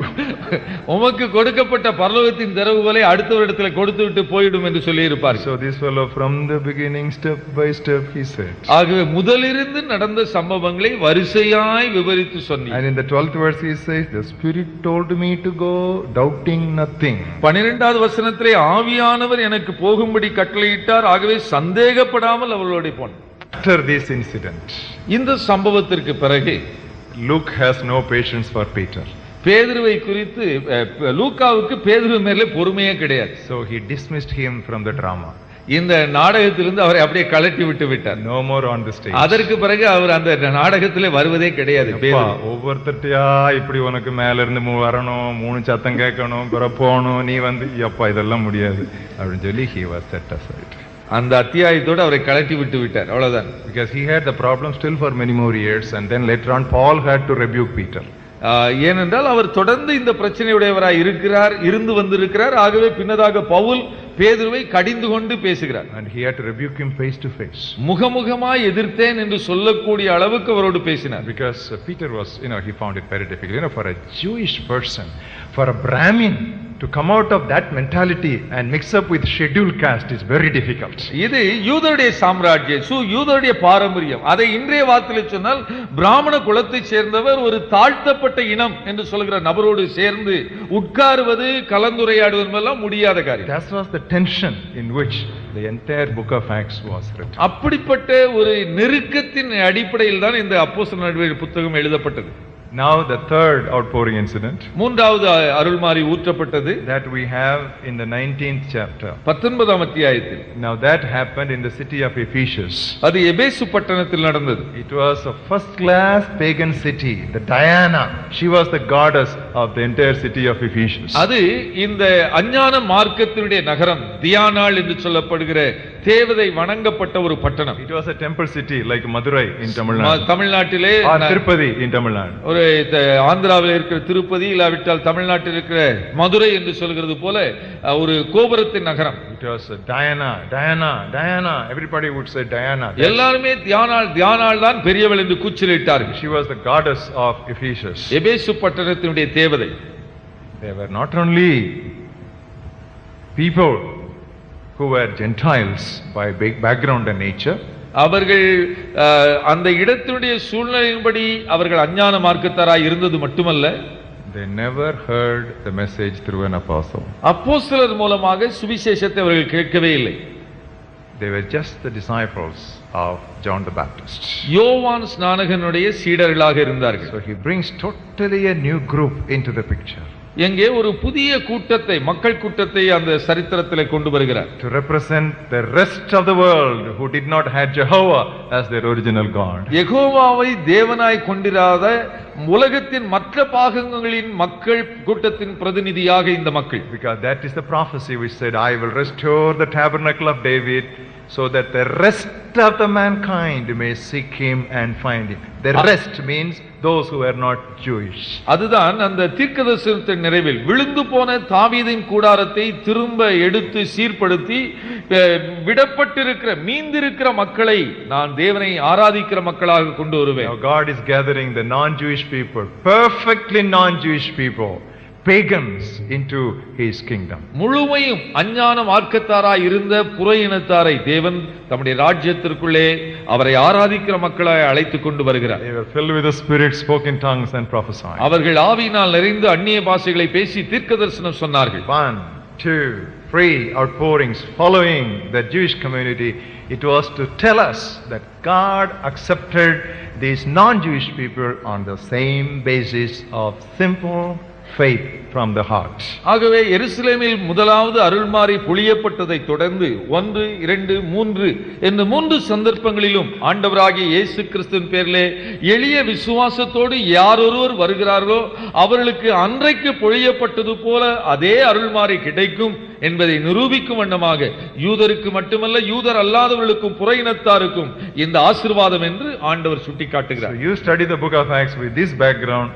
உமக்கு கொடுக்கப்பட்ட பரலோகத்தின் திறவுகளை அடுத்தவரிடத்துல கொடுத்து விட்டு போயிடும் என்று சொல்லி இருப்பார்கள் So, this fellow, from the beginning, step by step, he said. ஆகவே முதலிருந்து நடந்த சம்பவங்களை வரிசையாய் விவரித்து சொன்னீர் And in the 12th verse, he says, The Spirit told me to go, doubting nothing. பனிரெண்டாவது வசனத்திலே ஆவியானவர் எனக்கு போகும்படி கட்டளையிட்டார் ஆகவே சந்தேகப்படாமல் அவர்களோட போனார் After this incident, இந்த சம்பவத்திற்கு பிறகு Luke has no patience for Peter. பேதுருவை குறித்து அஹ், லூக்காவுக்கு பேதுரு மேல பொறுமையே கிடையாது So, he dismissed him from the drama. இந்த நாடகத்திலிருந்து அவரை அப்படியே கலட்டி விட்டு விட்டார் No more on the stage. அதற்கு பிறகு அவர் அந்த நாடகத்திலே வருவதே கிடையாது அப்பா, பேதுரு. ஒவ்வொருத்தட்டியா இப்படி உனக்கு மேல இருந்து மூ- வரணும் மூணு சத்தம் கேட்கணும் பிறகு போகணும் நீ வந்து அப்பா இதெல்லாம் முடியாது அப்படின்னு சொல்லி he was set aside அந்த அத்தியாயத்தோடு அவரை கலட்டி விட்டு விட்டார் அவ்வளவுதான் because he had the problem still for many more years and then later on Paul had to rebuke Peter ஆஹ், ஏனென்றால் அவர் தொடர்ந்து இந்த பிரச்சனையுடையவராய் இருக்கிறார் இருந்து வந்திருக்கிறார் ஆகவே பின்னதாக பவுல் பேதுருவை கடிந்து கொண்டு பேசுகிறார் and he had to rebuke him face to face முகமுகமாய் எதிர்த்தேன் என்று சொல்லக்கூடிய அளவுக்கு அவரோடு பேசினார் because uh, Peter was you know he found it very difficult you know for a Jewish person for a Brahmin to come out of that mentality and mix up with scheduled caste is very difficult இது யூதருடைய சாம்ராஜ்யம் சு யூதருடைய பாரம்பரியம் அதை இன்றைய வார்த்தையில் சொன்னால் பிராமண குலத்தைச் சேர்ந்தவர் ஒரு தாழ்த்தப்பட்ட இனம் என்று சொல்கிற நபரோடு சேர்ந்து உட்காருவது கலந்துரையாடுவது எல்லாம் முடியாத காரியம் that was the tension in which the entire book of Acts was written அப்படிப்பட்ட ஒரு நெருக்கத்தின் அடிப்படையில் தான் இந்த அப்போஸ்தலர் நடவடிக்கை புத்தகம் எழுதப்பட்டது Now the third outpouring incident மூன்றாவது அ- அருள்மாறி ஊற்றப்பட்டது that we have in the 19th chapter. பத்தொன்பதாம் அத்தியாயத்தில் Now that happened in the city of Ephesus. அது எபேசு பட்டணத்தில் நடந்தது It was a first class pagan city, the Diana. She was the goddess of the entire city of Ephesus. அது இந்த அஞ்ஞான மார்க்கத்தினுடைய நகரம் தியானாள் என்று சொல்லப்படுகிற தேவதை வணங்கப்பட்ட ஒரு பட்டணம் It was a temple city like Madurai in Tamil ம- Nadu. தமிழ்நாட்டிலே Or ந- Tirupati in Tamil Nadu. ஒரு த- ஆந்திராவில் இருக்கிற திருப்பதி இல்லாவிட்டால் தமிழ்நாட்டில் இருக்கிற மதுரை என்று சொல்கிறது போல அஹ், ஒரு கோபுரத்தின் நகரம் It was uh, Diana, Diana, Diana. Everybody would say Diana. எல்லாருமே தியானாள் தியானாள் தான் பெரியவள் என்று கூச்சலிட்டார்கள் She was the goddess of Ephesus. எபேசு பட்டணத்தினுடைய தேவதை They were not only people who were Gentiles by big background and nature, அவர்கள் அஹ், அந்த இடத்தினுடைய சூழ்நிலையின்படி அவர்கள் அஞ்ஞான மார்க்கத்தாராய் இருந்தது மட்டுமல்ல they never heard the message through an apostle. அப்போஸ்தலர் மூலமாக சுவிசேஷத்தை அவர்கள் கேட்கவே இல்லை They were just the disciples of John the Baptist. யோவான் ஸ்நானகனுடைய சீடர்களாக இருந்தார்கள் So he brings totally a new group into the picture எங்கே ஒரு புதிய கூட்டத்தை மக்கள் கூட்டத்தை அந்த சரித்திரத்திலே கொண்டு வருகிறார் to represent the rest of the world who did not have Jehovah as their original God. யெகோவாவை தேவனாய் கொண்டிராத உலகத்தின் மற்ற பாகங்களின் மக்கள் கூட்டத்தின் பிரதிநிதியாக இந்த மக்கள் Because that is the prophecy which said, I will restore the tabernacle of David so that the rest of the mankind may seek him and find him. The rest means those who are not Jewish. அதுதான் அந்த தீர்க்கதரிசனத்தின் நிறைவில் விழுந்து போன தாவீதின் கூடாரத்தை திரும்ப எடுத்து சீர்படுத்தி அஹ், விடப்பட்டிருக்கிற மீந்திருக்கிற மக்களை நான் தேவனை ஆராதிக்கிற மக்களாக கொண்டு வருவேன் Now God is gathering the non-Jewish people, perfectly non-Jewish people, pagans into his kingdom. முழுமையும் அஞ்ஞான மார்க்கத்தாராய் இருந்த புற இனத்தாரை தேவன் தம்முடைய ராஜ்யத்திற்குள்ளே அவரை ஆராதிக்கிற மக்களாய் அழைத்துக் கொண்டு வருகிறார் They were filled with the Spirit, spoke in tongues and prophesied. அவர்கள் ஆவியினால் நிறைந்து அந்நிய பாஷைகளை பேசி தீர்க்க தரிசனம் சொன்னார்கள் One, two, three outpourings following the Jewish community, it was to tell us that God accepted these non-Jewish people on the same basis of simple faith from the heart. ஆகவே எருசலேமில் முதலாவது அருள்மாறி பொழியப்பட்டதை தொடர்ந்து ஒன்று இரண்டு மூன்று இந்த மூன்று சந்தர்ப்பங்களிலும் ஆண்டவராகிய இயேசு கிறிஸ்துவின் பேரிலே எளிய விசுவாசத்தோடு யாரொருவர் வருகிறார்களோ அவர்களுக்கு அன்றைக்கு பொழியப்பட்டது போல அதே அருள்மாறி கிடைக்கும் என்பதை நிரூபிக்கும் வண்ணமாக யூதருக்கு மட்டுமல்ல யூதர் அல்லாதவர்களுக்கும் புற இனத்தாருக்கும் இந்த ஆசீர்வாதம் என்று ஆண்டவர் So சுட்டிக்காட்டுகிறார் you study the book of Acts with this background,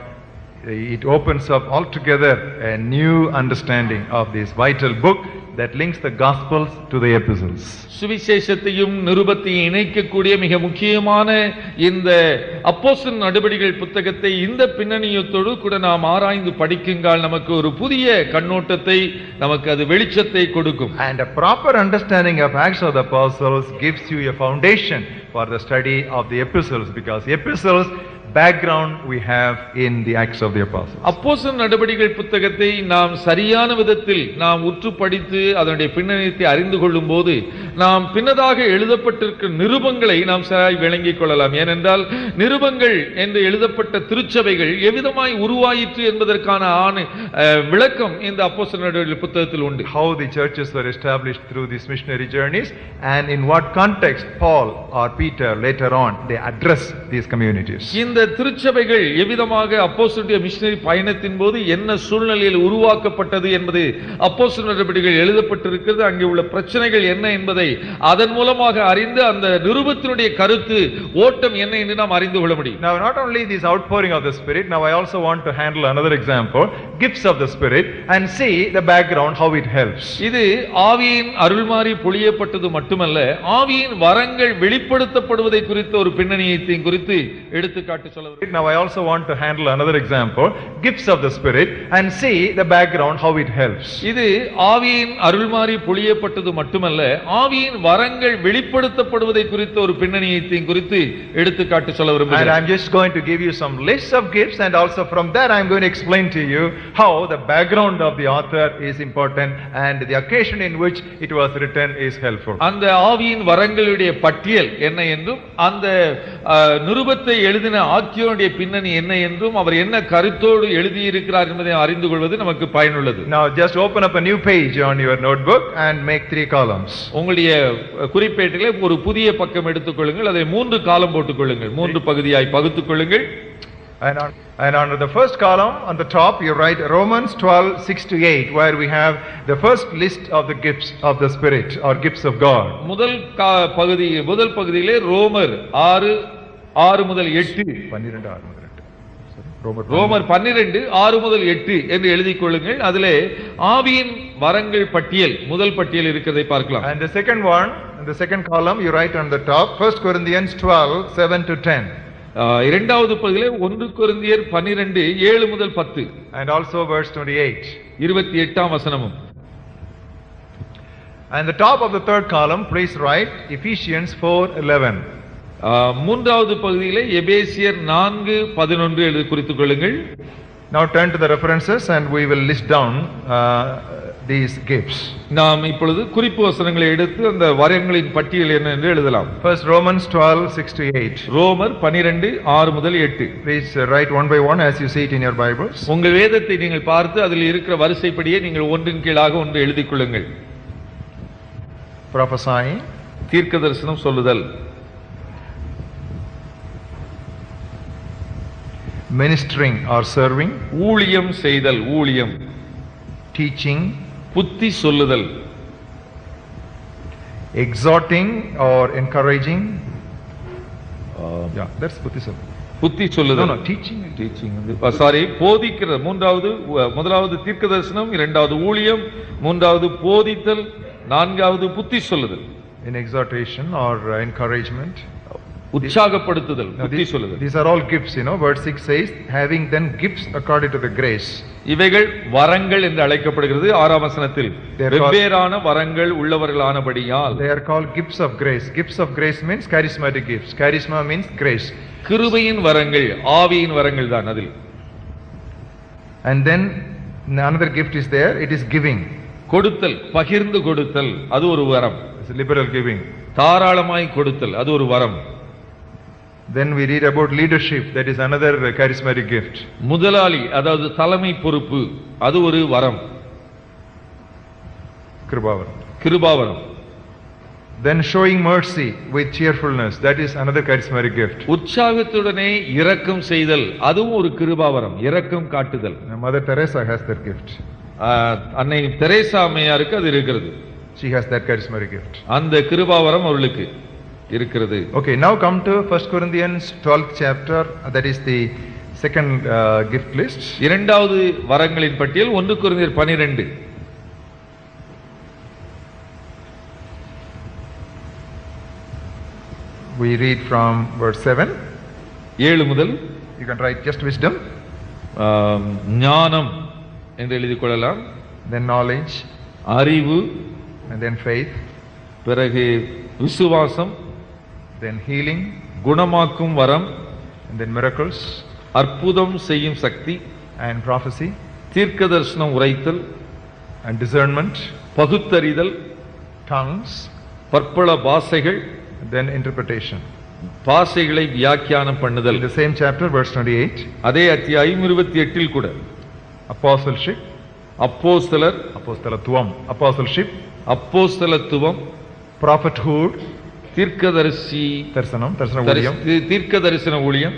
it opens up altogether a new understanding of this vital book that links the Gospels to the epistles. சுவிசேஷத்தையும் நிருபத்தையும் இணைக்கக்கூடிய மிக முக்கியமான இந்த அப்போஸ்தலர் நடவடிக்கைகள் புத்தகத்தை இந்த பின்னணியத்தோடு கூட நாம் ஆராய்ந்து படிக்குங்கால் நமக்கு ஒரு புதிய கண்ணோட்டத்தை நமக்கு அது வெளிச்சத்தை கொடுக்கும் And a proper understanding of Acts of the Apostles gives you a foundation for the study of the epistles because epistles background we have in the Acts of the Apostles. அப்போஸ்தலர் நடவடிக்கைகள் புத்தகத்தை நாம் சரியான விதத்தில் நாம் உற்று படித்து அதனுடைய பின்னணியத்தை அறிந்து கொள்ளும் போது நாம் பின்னதாக எழுதப்பட்டிருக்கிற நிருபங்களை நாம் சரியாய் விளங்கிக் கொள்ளலாம் ஏனென்றால் நிருபங்கள் என்று எழுதப்பட்ட திருச்சபைகள் எவ்விதமாய் உருவாயிற்று என்பதற்கான ஆணு அஹ், விளக்கம் இந்த அப்போஸ்தலர் நடவடிக்கைகள் புத்தகத்தில் உண்டு How the churches were established through these missionary journeys and in what context Paul or Peter later on they address these communities. இந்த திருச்சபைகள் எவ்விதமாக அப்போஸ்தலருடைய மிஷனரி பயணத்தின் போது என்ன சூழ்நிலையில் உருவாக்கப்பட்டது என்பது அப்போஸ்தலர் நடவடிக்கைகள் எழுதப்பட்டிருக்கிறது அங்கே உள்ள பிரச்சனைகள் என்ன என்பதை அதன் மூலமாக அறிந்து அந்த நிருபத்தினுடைய கருத்து ஓட்டம் என்ன என்று நாம் அறிந்து கொள்ள முடியும் Now, not only this outpouring of the Spirit, now I also want to handle another example gifts of the Spirit and see the background, how it helps. இது ஆவியின் அருள்மாறி பொழியப்பட்டது மட்டுமல்ல ஆவியின் வரங்கள் வெளிப்படுத்தப்படுவதை குறித்த ஒரு பின்னணியத்தையும் குறித்து எடுத்துக்காட்டு சொல்ல விரும்புகிறேன். Now, I also want to handle another example gifts of the Spirit and see the background, how it helps. இது ஆவியின் அருள்மாறி பொழியப்பட்டது மட்டுமல்ல ஆவியின் வரங்கள் வெளிப்படுத்தப்படுவதை குறித்த ஒரு பின்னணியத்தையும் குறித்து எடுத்துக்காட்டு சொல்ல And விரும்புகிறேன் I'm just going to give you some lists of gifts, and also from that, I'm going to explain to you how the background of the author is important and the occasion in which it was written is helpful. அந்த ஆவியின் வரங்களுடைய பட்டியல் என்ன என்றும் அந்த அஹ், நிருபத்தை எழுதின ஆக்கியோனுடைய பின்னணி என்ன என்றும் அவர் என்ன கருத்தோடு எழுதியிருக்கிறார் என்பதை அறிந்து கொள்வது நமக்கு பயனுள்ளது Now, just open up a new page on your notebook and make three columns. உங்களுடைய அஹ், குறிப்பேட்டிலே ஒரு புதிய பக்கம் எடுத்துக்கொள்ளுங்கள் அதை மூன்று காலம் போட்டுக்கொள்ளுங்கள் மூன்று பகுதியாய் பகுத்துக் கொள்ளுங்கள் And on, and on the first column, on the top, you write Romans 12, 6 to 8, where we have the first list of the gifts of the Spirit or gifts of God. முதல் கா- பகுதி முதல் பகுதியிலே ரோமர் ஆறு ஆறு முதல் எட்டு பன்னிரண்டு, ஆறு முதல் எட்டு. Sorry, ரோமர் ரோமர் பன்னிரண்டு ஆறு முதல் எட்டு என்று எழுதிக் கொள்ளுங்கள் அதிலே ஆவியின் வரங்கள் பட்டியல் முதல் பட்டியல் இருக்கிறதை பார்க்கலாம் And the second one, in the second column, you write on the top, 1 Corinthians 12, 7 to 10. ஆஹ், இரண்டாவது பகுதியிலே ஒன்று கொரிந்தியர் பன்னிரண்டு ஏழு முதல் பத்து And also verse 28. இருபத்தி எட்டாம் வசனமும் And the top of the third column, please write Ephesians 4, 11. ஆஹ், மூன்றாவது பகுதியிலே எபேசியர் நான்கு பதினொன்று எழுதி குறித்துக் கொள்ளுங்கள் Now turn to the references and we will list down uh, these gifts. நாம் இப்பொழுது குறிப்பு வசனங்களை எடுத்து அந்த வரங்களின் பட்டியல் என்ன என்று எழுதலாம் First Romans 12, 6 to 8. ரோமர் பனிரெண்டு ஆறு முதல் எட்டு Please uh, write one by one as you see it in your Bibles. உங்கள் வேதத்தை நீங்கள் பார்த்து அதில் இருக்கிற வரிசைப்படியே நீங்கள் ஒன்றின் கீழாக ஒன்று எழுதிக் கொள்ளுங்கள் Prophesying, தீர்க்க தரிசனம் சொல்லுதல் ministering or serving, ஊழியம் செய்தல் ஊழியம் teaching, புத்தி சொல்லுதல் exhorting or encouraging. Yeah, that's Buddhism. புத்தி No, சொல்லுதல் no, teaching. டீச்சிங் வந்து சாரி போதிக்கிற மூன்றாவது உ- முதலாவது தீர்க்க தரிசனம் இரண்டாவது ஊழியம் மூன்றாவது போதித்தல் நான்காவது புத்தி சொல்லுதல் In exhortation or uh, encouragement. உற்சாகப்படுத்துதல் Now, புத்தி these, சொல்லுதல் these are all gifts, you know. Verse 6 says, having then gifts according to the grace. இவைகள் வரங்கள் என்று அழைக்கப்படுகிறது ஆறாம் வசனத்தில் They are called- வெவ்வேறான வரங்கள் உள்ளவர்களானபடியால் They are called gifts of grace. Gifts of grace means charismatic gifts. Charisma means grace. கிருபையின் வரங்கள் ஆவியின் வரங்கள் தான் அதில் And then another gift is there, it is giving. கொடுத்தல் பகிர்ந்து கொடுத்தல் அது ஒரு வரம் It's liberal giving. தாராளமாய் கொடுத்தல் அது ஒரு வரம் Then we read about leadership, that is another uh, charismatic gift. முதலாளி அதாவது தலைமை பொறுப்பு அது ஒரு வரம் Kripavaram. கிருபாவரம் Then showing mercy with cheerfulness, that is another charismatic gift. உற்சாகத்துடனே இரக்கம் செய்தல் அதுவும் ஒரு கிருபாவரம் இரக்கம் காட்டுதல் Now, Mother Teresa has that gift. ஆஹ், அன்னை தெரேசா அம்மையாருக்கு அது இருக்கிறது She has that charismatic gift. அந்த கிருபாவரம் அவர்களுக்கு இருக்கிறது Okay, now come to 1 Corinthians 12th chapter, that is the second uh, gift list. இரண்டாவது வரங்களின் பட்டியல் ஒன்று குறைந்தர் பனிரெண்டு We read from verse 7. ஏழு முதல் You can write just wisdom, ஆம், ஞானம் என்று எழுதிக் கொள்ளலாம் then knowledge, அறிவு and then faith, பிறகு விசுவாசம் then healing, குணமாக்கும் வரம் and then miracles, அற்புதம் செய்யும் சக்தி and prophecy, தீர்க்க தரிசனம் உரைத்தல் and discernment, பகுத்தறிதல் tongues, பற்பல பாசைகள் and then interpretation. பாசைகளை வியாக்கியானம் In பண்ணுதல் the same chapter, verse 28, அதே அத்தியாயம் இருபத்தி எட்டில் கூட apostleship, அப்போஸ்தலர் apostolathuam, apostleship, அப்போஸ்தலத்துவம் prophethood, தீர்க்கதரிசி Tarsanam, Tarsana தரிசி- Udiyam, தீர்க்க தரிசன ஊழியம்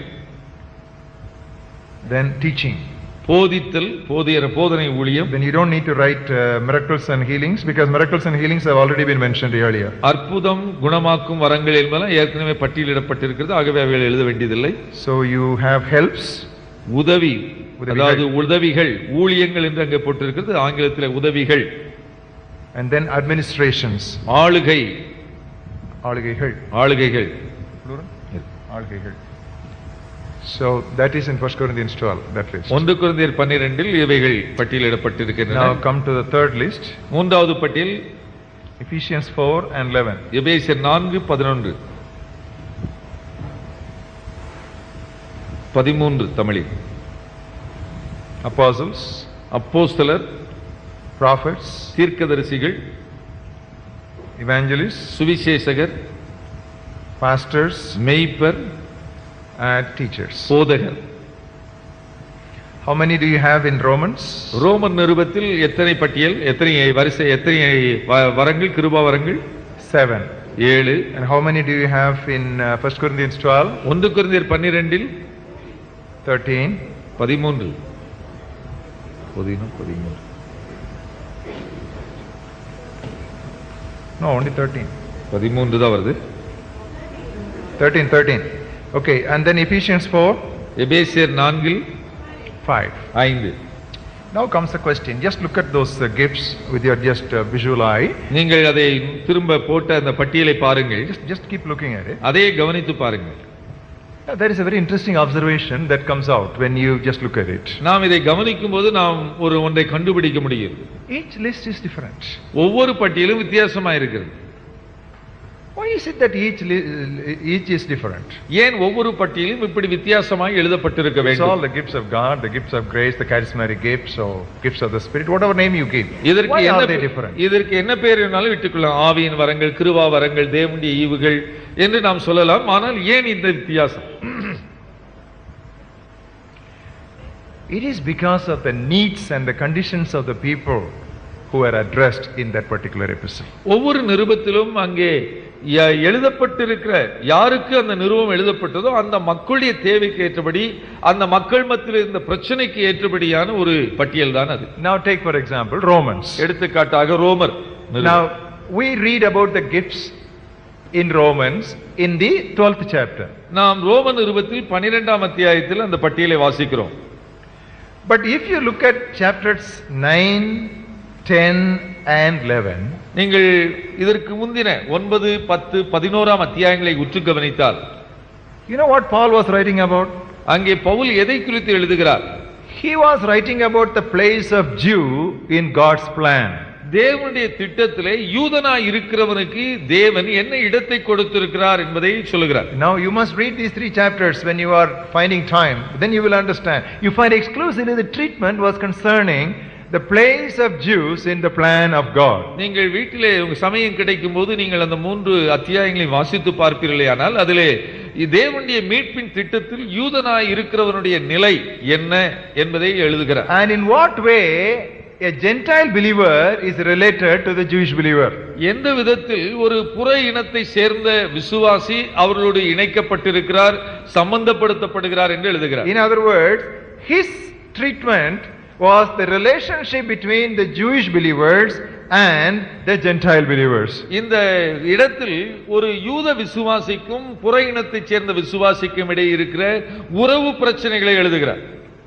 then teaching. போதித்தல் போதிய போதனை ஊழியம் Then you don't need to write uh, miracles and healings because miracles and healings have already been mentioned earlier. அற்புதம் குணமாக்கும் வரங்கள் என்பதெல்லாம் ஏற்கனவே பட்டியலிடப்பட்டிருக்கிறது ஆகவே அவைகள் எழுத வேண்டியதில்லை So you have helps, உதவி உதவிகள். அதாவது உதவிகள் ஊழியங்கள் என்று அங்கே போட்டிருக்கிறது ஆங்கிலத்தில் உதவிகள் and then administrations. ஆளுகை ஆளுகைகள். ஆளுகைகள் Plural? ஆளுகைகள். So that is in 1 Corinthians 12, that list. ஒன்று குழந்தையர் பன்னிரெண்டில் இவைகள் பட்டியலிடப்பட்டிருக்கின்றன Now come to the third list, மூன்றாவது பட்டியல் Ephesians 4 and 11. எபேசியர் நான்கு பதினொன்று பதிமூன்று தமிழில் Apostles, அப்போஸ்தலர் prophets, தீர்க்கதரிசிகள் evangelists, சுவிசேஷகர் pastors, மெய்ப்பர் and teachers. போதகர் How many do you have in Romans? Roman நிருபத்தில் எத்தனை பட்டியல் எத்தனை வரிசை எத்தனை வ- வரங்கள் கிருபா வரங்கள் Seven. ஏழு And how many do you have in uh, 1 Corinthians 12? ஒன்று குருந்தியர் பன்னிரெண்டில் 13. பதிமூன்று பதினொன்று பதிமூன்று No, only 13. பதிமூன்று தான் வருது 13, 13. Okay, and then Ephesians 4, எபேசியர் நான்கில் 5. ஐந்து Now comes the question. Just look at those uh, gifts with your just uh, visual eye. நீங்கள் அதை திரும்ப போட்ட அந்த பட்டியலை பாருங்கள் Just, just keep looking at it. அதை கவனித்து பாருங்கள் Now, there is a very interesting observation that comes out when you just look at it. நாம் இதை கவனிக்கும் போது நாம் ஒரு ஒன்றை கண்டுபிடிக்க முடியும் Each list is different. ஒவ்வொரு பட்டியலும் வித்தியாசமா இருக்கிறது Why is it that each, li- each is different? ஏன் ஒவ்வொரு பட்டியலும் இப்படி வித்தியாசமாய் எழுதப்பட்டிருக்க It's all வேண்டும் the gifts of God, the gifts of grace, the charismatic gifts, or gifts of the Spirit, whatever name you give. இதற்கு Why are என்ன they pay- different? இதற்கு என்ன பேர் வேணாலும் விட்டுக்கொள்ளலாம் ஆவியின் வரங்கள் கிருபா வரங்கள் தேவனுடைய ஈவுகள் என்று நாம் சொல்லலாம் ஆனால் ஏன் இந்த வித்தியாசம் It is because of the needs and the conditions of the people who are addressed in that particular epistle. ஒவ்வொரு நிருபத்திலும் அங்கே ய- எழுதப்பட்டிருக்கிற யாருக்கு அந்த நிருபம் எழுதப்பட்டதோ அந்த மக்களுடைய தேவைக்கு ஏற்றபடி அந்த மக்கள் மத்தியில் இருந்த பிரச்சனைக்கு ஏற்றபடியான ஒரு பட்டியல் தான் அது Now take for example Romans. எடுத்துக்காட்டாக ரோமர் நிருபம். Now we read about the gifts in Romans in the 12th chapter. நாம் ரோம நிருபத்தில் பனிரெண்டாம் அத்தியாயத்தில் அந்த பட்டியலை வாசிக்கிறோம் But if you look at chapters 9, 10 and 11, நீங்கள் இதற்கு முந்தின ஒன்பது பத்து பதினோராம் அத்தியாயங்களை உற்று கவனித்தால் you know what Paul was writing about? அங்கே பவுல் எதை குறித்து எழுதுகிறார் He was writing about the place of Jew in God's plan. தேவனுடைய திட்டத்திலே யூதனாய் இருக்கிறவனுக்கு தேவன் என்ன இடத்தை கொடுத்திருக்கிறார் என்பதை சொல்லுகிறார் Now you must read these three chapters when you are finding time. Then you will understand. You find exclusively the treatment was concerning the place of Jews in the plan of God. நீங்கள் வீட்டிலே உங்க சமயம் கிடைக்கும் போது நீங்கள் அந்த மூன்று அத்தியாயங்களை வாசித்து பார்ப்பீர்களேயானால் அதிலே தேவனுடைய மீட்பின் திட்டத்தில் யூதனாய் இருக்கிறவனுடைய நிலை என்ன என்பதை எழுதுகிறார் And in what way a Gentile believer is related to the Jewish believer? எந்த விதத்தில் ஒரு புற இனத்தை சேர்ந்த விசுவாசி அவர்களோடு இணைக்கப்பட்டிருக்கிறார் சம்பந்தப்படுத்தப்படுகிறார் என்று எழுதுகிறார் In other words, his treatment was the relationship between the Jewish believers and the Gentile believers. இந்த இடத்தில் ஒரு யூத விசுவாசிக்கும் புற இனத்தைச் சேர்ந்த விசுவாசிக்கும் இடையே இருக்கிற உறவு பிரச்சனைகளை எழுதுகிறார்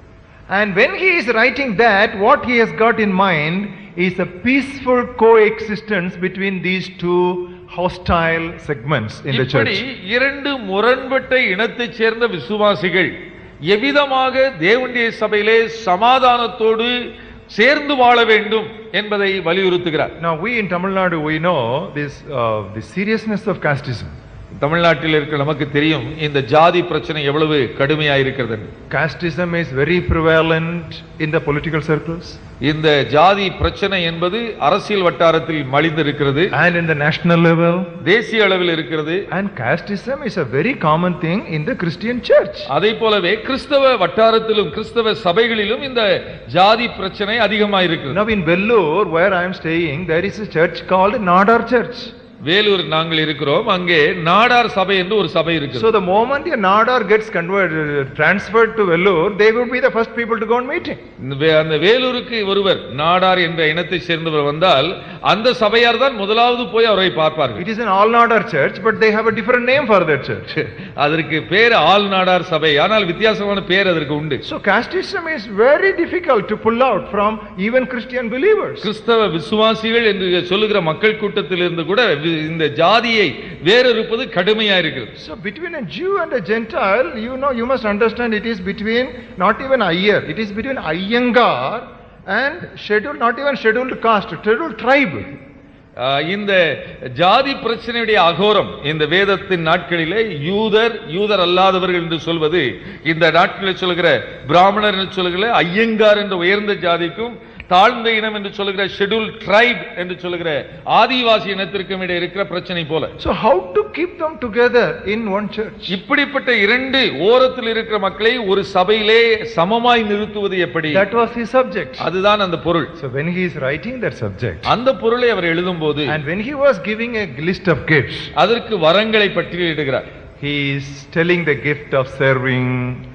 And when he is writing that, what he has got in mind is a peaceful coexistence between these two hostile segments in the இப்படி church. இரண்டு முரண்பட்ட இனத்தைச் சேர்ந்த விசுவாசிகள் எவ்விதமாக தேவனுடைய சபையிலே சமாதானத்தோடு சேர்ந்து வாழ வேண்டும் என்பதை வலியுறுத்துகிறார் Now, we in Tamil Nadu, we know this, uh, the seriousness of casteism. தமிழ்நாட்டில் இருக்கிற நமக்கு தெரியும் இந்த ஜாதி பிரச்சனை எவ்வளவு கடுமையா இருக்கிறது Casteism is very prevalent in the political circles இந்த ஜாதி பிரச்சனை என்பது அரசியல் வட்டாரத்தில் மலிந்திருக்கிறது and in the national level. தேசிய அளவில் இருக்கிறது And casteism is a very common thing in the Christian church. அதை போலவே கிறிஸ்தவ வட்டாரத்திலும் கிறிஸ்தவ சபைகளிலும் இந்த ஜாதி பிரச்சனை அதிகமாக இருக்கிறது Now, in Vellore, where I am staying, there is a church called Nadar Church. Vellore நாங்கள் இருக்கிறோம் அங்கே நாடார் சபை என்று ஒரு சபை இருக்குது So, the moment a Nadar gets converted, transferred to Vellore, they would be the first people to go on meeting. இந்த வே- அந்த வேலூருக்கு ஒருவர் நாடார் என்ற இனத்தை சேர்ந்தவர் வந்தால் அந்த சபையார் தான் முதலாவது போய் அவரை பார்ப்பார்கள் It is an all Nadar church, but they have a different name for that church. அதற்கு பேர் ஆள் நாடார் சபை ஆனால் வித்தியாசமான பேர் அதற்கு உண்டு So, casteism is very difficult to pull out from even Christian believers. கிறிஸ்தவ விசுவாசிகள் என்று சொல்லுகிற மக்கள் கூட்டத்தில் இருந்து கூட வி- இந்த ஜாதியை வேறறுப்பது கடுமையா இருக்கிறது So, between a Jew and a Gentile, you know, you must understand it is between not even Iyer, it is between Iyengar and scheduled, not even scheduled caste, scheduled tribe. ஆஹ் இந்த ஜாதி பிரச்சனையுடைய அகோரம் இந்த வேதத்தின் நாட்களிலே யூதர் யூதர் அல்லாதவர்கள் என்று சொல்வது இந்த நாட்களில் சொல்லுகிற பிராமணர் என்று சொல்லுகிற ஐயங்கார் என்ற உயர்ந்த ஜாதிக்கும் தாழ்ந்த இனம் என்று சொல்லுகிற ஷெட்யூல் ட்ரைப் என்று சொல்லுகிற ஆதிவாசி இனத்திற்கும் இடையே இருக்கிற பிரச்சனை போல So, how to keep them together in one church? இப்படிப்பட்ட இரண்டு ஓரத்தில் இருக்கிற மக்களை ஒரு சபையிலே சமமாய் நிறுத்துவது எப்படி That was his subject. அதுதான் அந்த பொருள் So, when he is writing that subject, அந்த பொருளை அவர் எழுதும்போது and when he was giving a list of gifts, அதற்கு வரங்களை பட்டியலிடுகிறார் he is telling the gift of serving,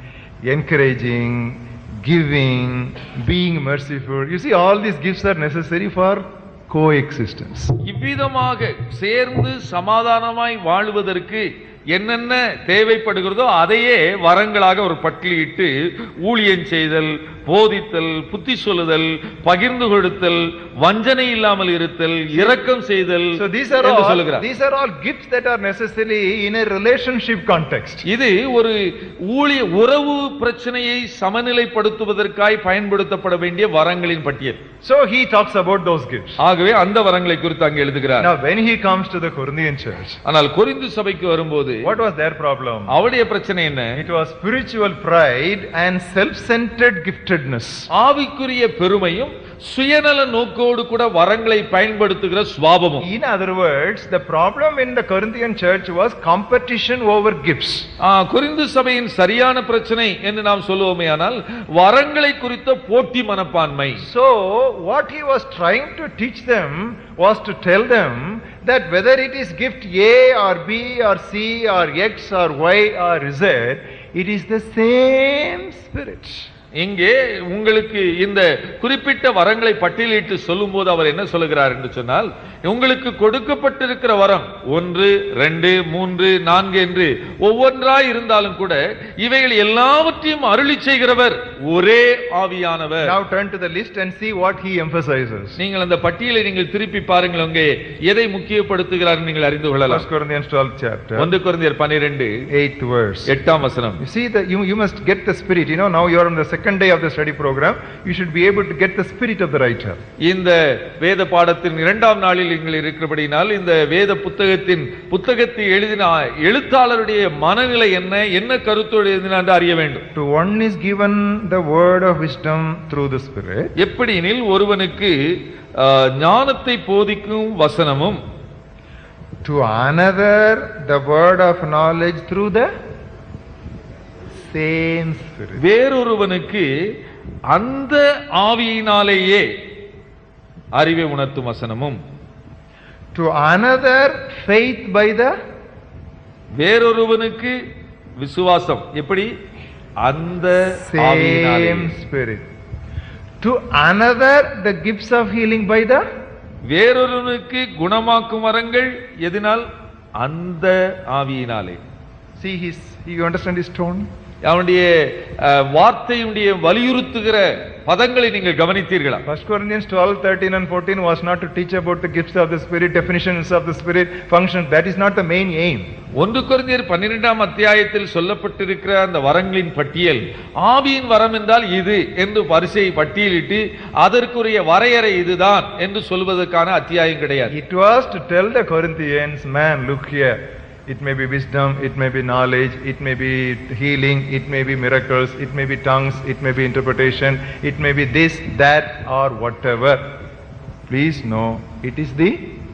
encouraging, giving, being merciful. You see, all these gifts are necessary for coexistence. இவ்விதமாக சேர்ந்து சமாதானமாய் வாழுவதற்கு என்னென்ன தேவைப்படுகிறதோ அதையே வரங்களாக ஒரு பட்டியலிட்டு ஊழியம் செய்தல் போதித்தல் புத்தி சொல்லுதல் பகிர்ந்து கொடுத்தல் வஞ்சனை இல்லாமல் இருத்தல் இரக்கம் செய்தல் So these are என்று all சொல்லுகிறார் these are all gifts that are necessary in a relationship context. இது ஒரு ஊழிய உறவு பிரச்சனையை சமநிலைப்படுத்துவதற்காய் பயன்படுத்தப்பட வேண்டிய வரங்களின் பட்டியல் So he talks about those gifts. ஆகவே அந்த வரங்களை குறித்து அங்கே எழுதுகிறார் Now when he comes to the Corinthian church, ஆனால் கொரிந்து சபைக்கு வரும்போது what was their problem? அவருடைய பிரச்சனை என்ன It was spiritual pride and self-centered giftedness. ஆவிக்குரிய பெருமையும் சுயநல நோக்கோடு கூட வரங்களை பயன்படுத்துகிற சுவாபமும் In other words, the problem in the Corinthian church was competition over gifts. ஆ, கொரிந்து சபையின் சரியான பிரச்சனை என்று நாம் சொல்லுவோமே ஆனால் வரங்களை குறித்த போட்டி மனப்பான்மை So, what he was trying to teach them was to tell them that whether it is gift A or B or C or X or Y or Z, it is the same spirit. இங்கே உங்களுக்கு இந்த குறிப்பிட்ட வரங்களை பட்டியலிட்டு சொல்லும்போது அவர் என்ன சொல்லுகிறார் என்று சொன்னால் உங்களுக்கு கொடுக்கப்பட்டிருக்கிற வரம் ஒன்று ரெண்டு மூன்று நான்கு என்று ஒவ்வொன்றாய் இருந்தாலும் கூட இவைகள் எல்லாவற்றையும் அருளி செய்கிறவர் ஒரே ஆவியானவர் Now turn to the list and see what he emphasizes. நீங்கள் அந்த பட்டியலை நீங்கள் திருப்பி பாருங்கள் அங்கே எதை முக்கியப்படுத்துகிறார் நீங்கள் அறிந்து கொள்ளலாம் 1 Corinthians 12 chapter, ஒன்று குருந்தியர் பன்னிரெண்டு 8th verse. எட்டாம் வசனம் You see, that you, you must get the spirit. You know, now you are on the second second day of the study program, you should be able to get the spirit of the writer. இந்த வேத பாடத்தின் இரண்டாம் நாளில் நீங்கள் இருக்கிறபடினால் இந்த வேத புத்தகத்தின் புத்தகத்தை எழுதின எழுத்தாளருடைய மனநிலை என்ன என்ன கருத்தோடு எழுதினார் என்று அறிய வேண்டும் To one is given the word of wisdom through the Spirit, எப்படியெனில் ஒருவனுக்கு ஆஹ், ஞானத்தை போதிக்கும் வசனமும் to another the word of knowledge through the same Spirit. வேறொருவனுக்கு அந்த ஆவியினாலேயே அறிவை உணர்த்தும் வசனமும் To another faith by the வேறொருவனுக்கு விசுவாசம் எப்படி அந்த ஆவியினாலே same Spirit. To another the gifts of healing by the வேறொருவனுக்கு குணமாக்கும் வரங்கள் எதனால் அந்த ஆவியினாலே see his you understand his tone? அவனுடைய அஹ், வார்த்தையுடைய வலியுறுத்துகிற பதங்களை நீங்கள் கவனித்தீர்களா 1 Corinthians 12, 13 and 14 was not to teach about the gifts of the Spirit, definitions of the Spirit, functions. That is not the main aim. ஒன்று கொரிந்தியர் பன்னிரெண்டாம் அத்தியாயத்தில் சொல்லப்பட்டிருக்கிற அந்த வரங்களின் பட்டியல் ஆவியின் வரம் என்றால் இது என்று வரிசையை பட்டியலிட்டு அதற்குரிய வரையறை இதுதான் என்று சொல்வதற்கான அத்தியாயம் கிடையாது It was to tell the Corinthians, man, look here. It may be wisdom, it may be knowledge, it may be healing, it may be miracles, it may be tongues, it may be interpretation, it may be this, that, or whatever. Please know, it is the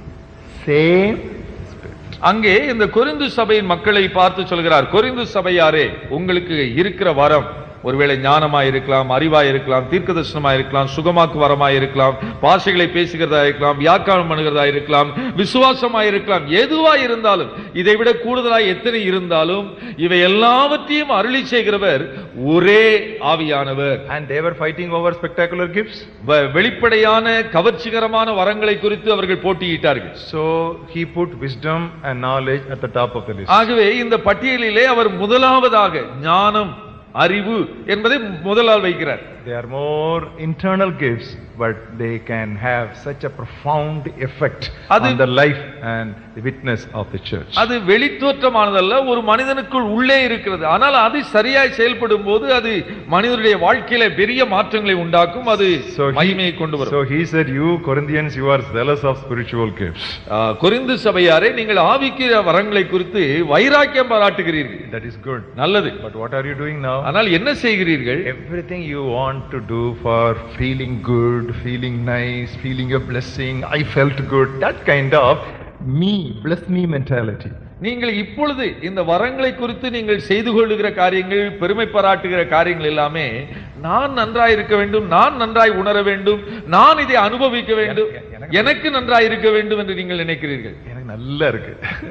same Spirit. அங்கே இந்த Corinth சபையின் மக்களை பார்த்து சொல்கிறார் Corinth சபையாரே உங்களுக்கு இருக்கிற வரம் ஒருவேளை ஞானமாய் இருக்கலாம் அறிவாய் இருக்கலாம் தீர்க்கதர்சனமாய் இருக்கலாம் சுகமாக்கு வரமாய் இருக்கலாம் பாஷைகளை பேசுகிறதா இருக்கலாம் வியாக்கியானம் பண்ணுகிறதா இருக்கலாம் விசுவாசமாய் இருக்கலாம் எதுவாய் இருந்தாலும் இதை விட கூடுதலாய் எத்தனை இருந்தாலும் இவை எல்லாவற்றையும் அருளி செய்கிறவர் ஒரே ஆவியானவர் And they were fighting over spectacular gifts. வ- வெளிப்படையான கவர்ச்சிகரமான வரங்களை குறித்து அவர்கள் போட்டியிட்டார்கள் So he put wisdom and knowledge at the top of the list. ஆகவே இந்த பட்டியலிலே அவர் முதலாவதாக ஞானம் அறிவு என்பதை முதலால் வைக்கிறார் They are more internal gifts, but they can have such a profound effect அது- on the life and the witness of the church. அது வெளித்தோற்றமானதல்ல ஒரு மனிதனுக்குள் உள்ளே இருக்கிறது ஆனால் அது சரியாய் செயல்படும் போது அது மனிதனுடைய வாழ்க்கையில பெரிய மாற்றங்களை உண்டாக்கும் அது So மகிமையை கொண்டு he, வரும் so he said, You Corinthians, you are zealous of spiritual gifts. ஆ, கொரிந்து சபையாரே நீங்கள் ஆவிக்கிற வரங்களை குறித்து வைராக்கியம் பாராட்டுகிறீர்கள் That is good. நல்லது But what are you doing now? ஆனால் என்ன செய்கிறீர்கள் Everything you want to do for feeling good, feeling nice, feeling a blessing, I felt good, that kind of me, bless me mentality. நீங்கள் இப்பொழுது இந்த வரங்களை குறித்து நீங்கள் செய்து கொள்ளுகிற காரியங்கள் பெருமை பாராட்டுகிற காரியங்கள் எல்லாமே நான் நன்றாய் இருக்க வேண்டும் நான் நன்றாய் உணர வேண்டும் நான் இதை அனுபவிக்க வேண்டும் எனக்கு- எனக்கு- எனக்கு நன்றாய் இருக்க வேண்டும் என்று நீங்கள் நினைக்கிறீர்கள் எனக்கு நல்லா இருக்கு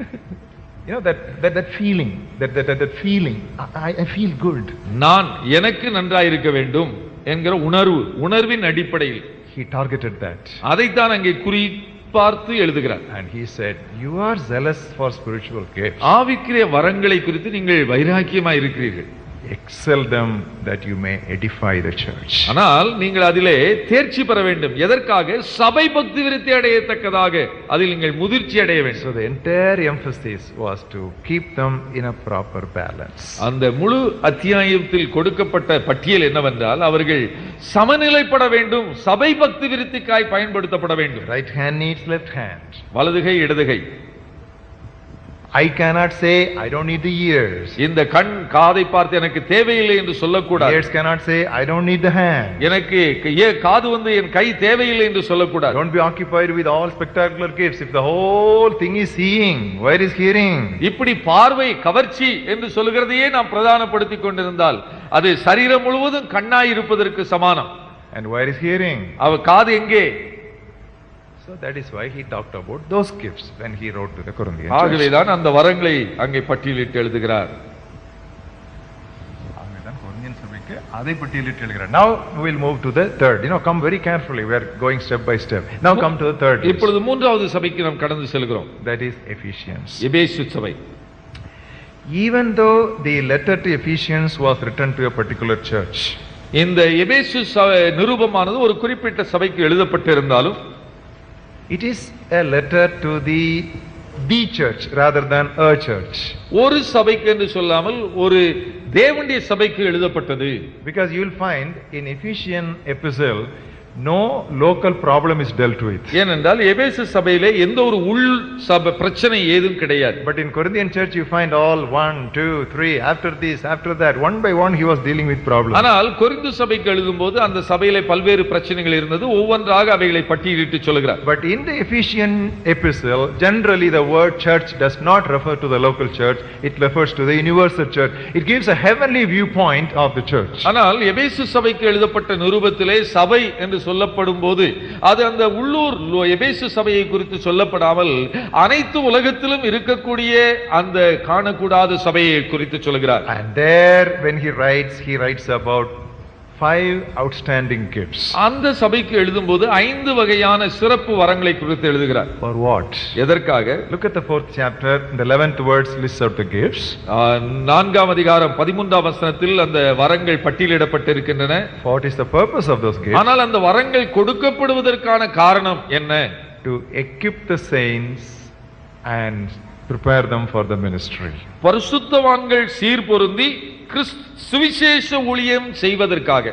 you know that that that feeling that that that, that feeling I, I feel good நான் எனக்கு நன்றாய் இருக்க வேண்டும் என்கிற உணர்வு உணர்வின் அடிப்படையில் he targeted that அதைத்தான் அங்கே குறி பார்த்து எழுதுகிறார் and he said you are zealous for spiritual gifts ஆவிக்கிற வரங்களை குறித்து நீங்கள் வைராக்கியமாய் இருக்கிறீர்கள் excel them that you may edify the church ஆனால் நீங்கள் அதிலே தேர்ச்சி பெற வேண்டும் எதற்காக சபை பக்தி விருத்தி அடையத்தக்கதாக அதில் நீங்கள் முதிர்ச்சி அடைய வேண்டும் so the entire emphasis was to keep them in a proper balance அந்த முழு அத்தியாயத்தில் கொடுக்கப்பட்ட பட்டியல் என்னவென்றால் அவர்கள் சமநிலைப்பட வேண்டும் சபை பக்தி விருத்திக்காய் பயன்படுத்தப்பட வேண்டும் right hand needs left hand வலதுகை இடதுகை I cannot say I don't need the ears இந்த கண் காதை பார்த்து எனக்கு தேவையில்லை என்று சொல்லக்கூடாது ears cannot say I don't need the hand எனக்கு ஏ காது வந்து என் கை தேவையில்லை என்று சொல்லக்கூடாது Don't be occupied with all spectacular gifts. If the whole thing is seeing, where is hearing? இப்படி பார்வை கவர்ச்சி என்று சொல்லுகிறதையே நாம் பிரதானப்படுத்திக் கொண்டிருந்தால் அது சரீரம் முழுவதும் கண்ணாய் இருப்பதற்கு சமானம் And where is hearing? அவ காது எங்கே So that is why he talked about those gifts when he wrote to the Corinthians. church. ஆகவேதான் அந்த வரங்களை அங்கே பட்டியலிட்டு எழுதுகிறார் ஆகவேதான் கொரிந்தியன் சபைக்கு அதை பட்டியலிட்டு எழுதுகிறார். Now we will move to the third. You know, come very carefully. We are going step by step. Now come to the third. list. இப்பொழுது மூன்றாவது சபைக்கு நாம் கடந்து செல்கிறோம் That is Ephesians. எபேசு சபை Even though the letter to Ephesians was written to a particular church, இந்த எபேசு ச- நிருபமானது ஒரு குறிப்பிட்ட சபைக்கு எழுதப்பட்டிருந்தாலும் it is a letter to the the church rather than a church. ஒரு சபைக்கு என்று சொல்லாமல் ஒரு தேவனுடைய சபைக்கு எழுதப்பட்டது Because you will find in Ephesian epistle, no local problem is dealt with. ஏனென்றால் எபேசு சபையிலே எந்த ஒரு உள் சபை பிரச்சனை ஏதும் கிடையாது But in Corinthian church, you find all one, two, three, after this, after that, one by one, he was dealing with problems. ஆனால் கொரிந்து சபைக்கு எழுதும்போது அந்த சபையிலே பல்வேறு பிரச்சனைகள் இருந்தது ஒவ்வொன்றாக அவைகளை பட்டியலிட்டு சொல்கிறார் But in the Ephesian epistle, generally the word church does not refer to the local church, it refers to the universal church. It gives a heavenly viewpoint of the church. ஆனால் எபேசு சபைக்கு எழுதப்பட்ட நிருபத்திலே சபை என்று சொல்லப்படும் போது அது அந்த உள்ளூர் லோ- எபேசு சபையை குறித்து சொல்லப்படாமல் அனைத்து உலகத்திலும் இருக்கக்கூடிய அந்த காணக்கூடாத சபையை குறித்து சொல்கிறார் And there, when he writes, he writes about five outstanding gifts. அந்த சபைக்கு எழுதும்போது ஐந்து வகையான சிறப்பு வரங்களை குறித்து எழுதுகிறார் For what? எதற்காக Look at the fourth chapter, in the eleventh words lists out the gifts. ஆ, நான்காம் அதிகாரம் பதிமூன்றாம் வசனத்தில் அந்த வரங்கள் பட்டியலிடப்பட்டிருக்கின்றன What is the purpose of those gifts? ஆனால் அந்த வரங்கள் கொடுக்கப்படுவதற்கான காரணம் என்ன To equip the saints and prepare them for the ministry. பரிசுத்தவான்கள் சீர்பொருந்தி கிறிஸ் சுவிசேஷ ஊழியம் செய்வதற்காக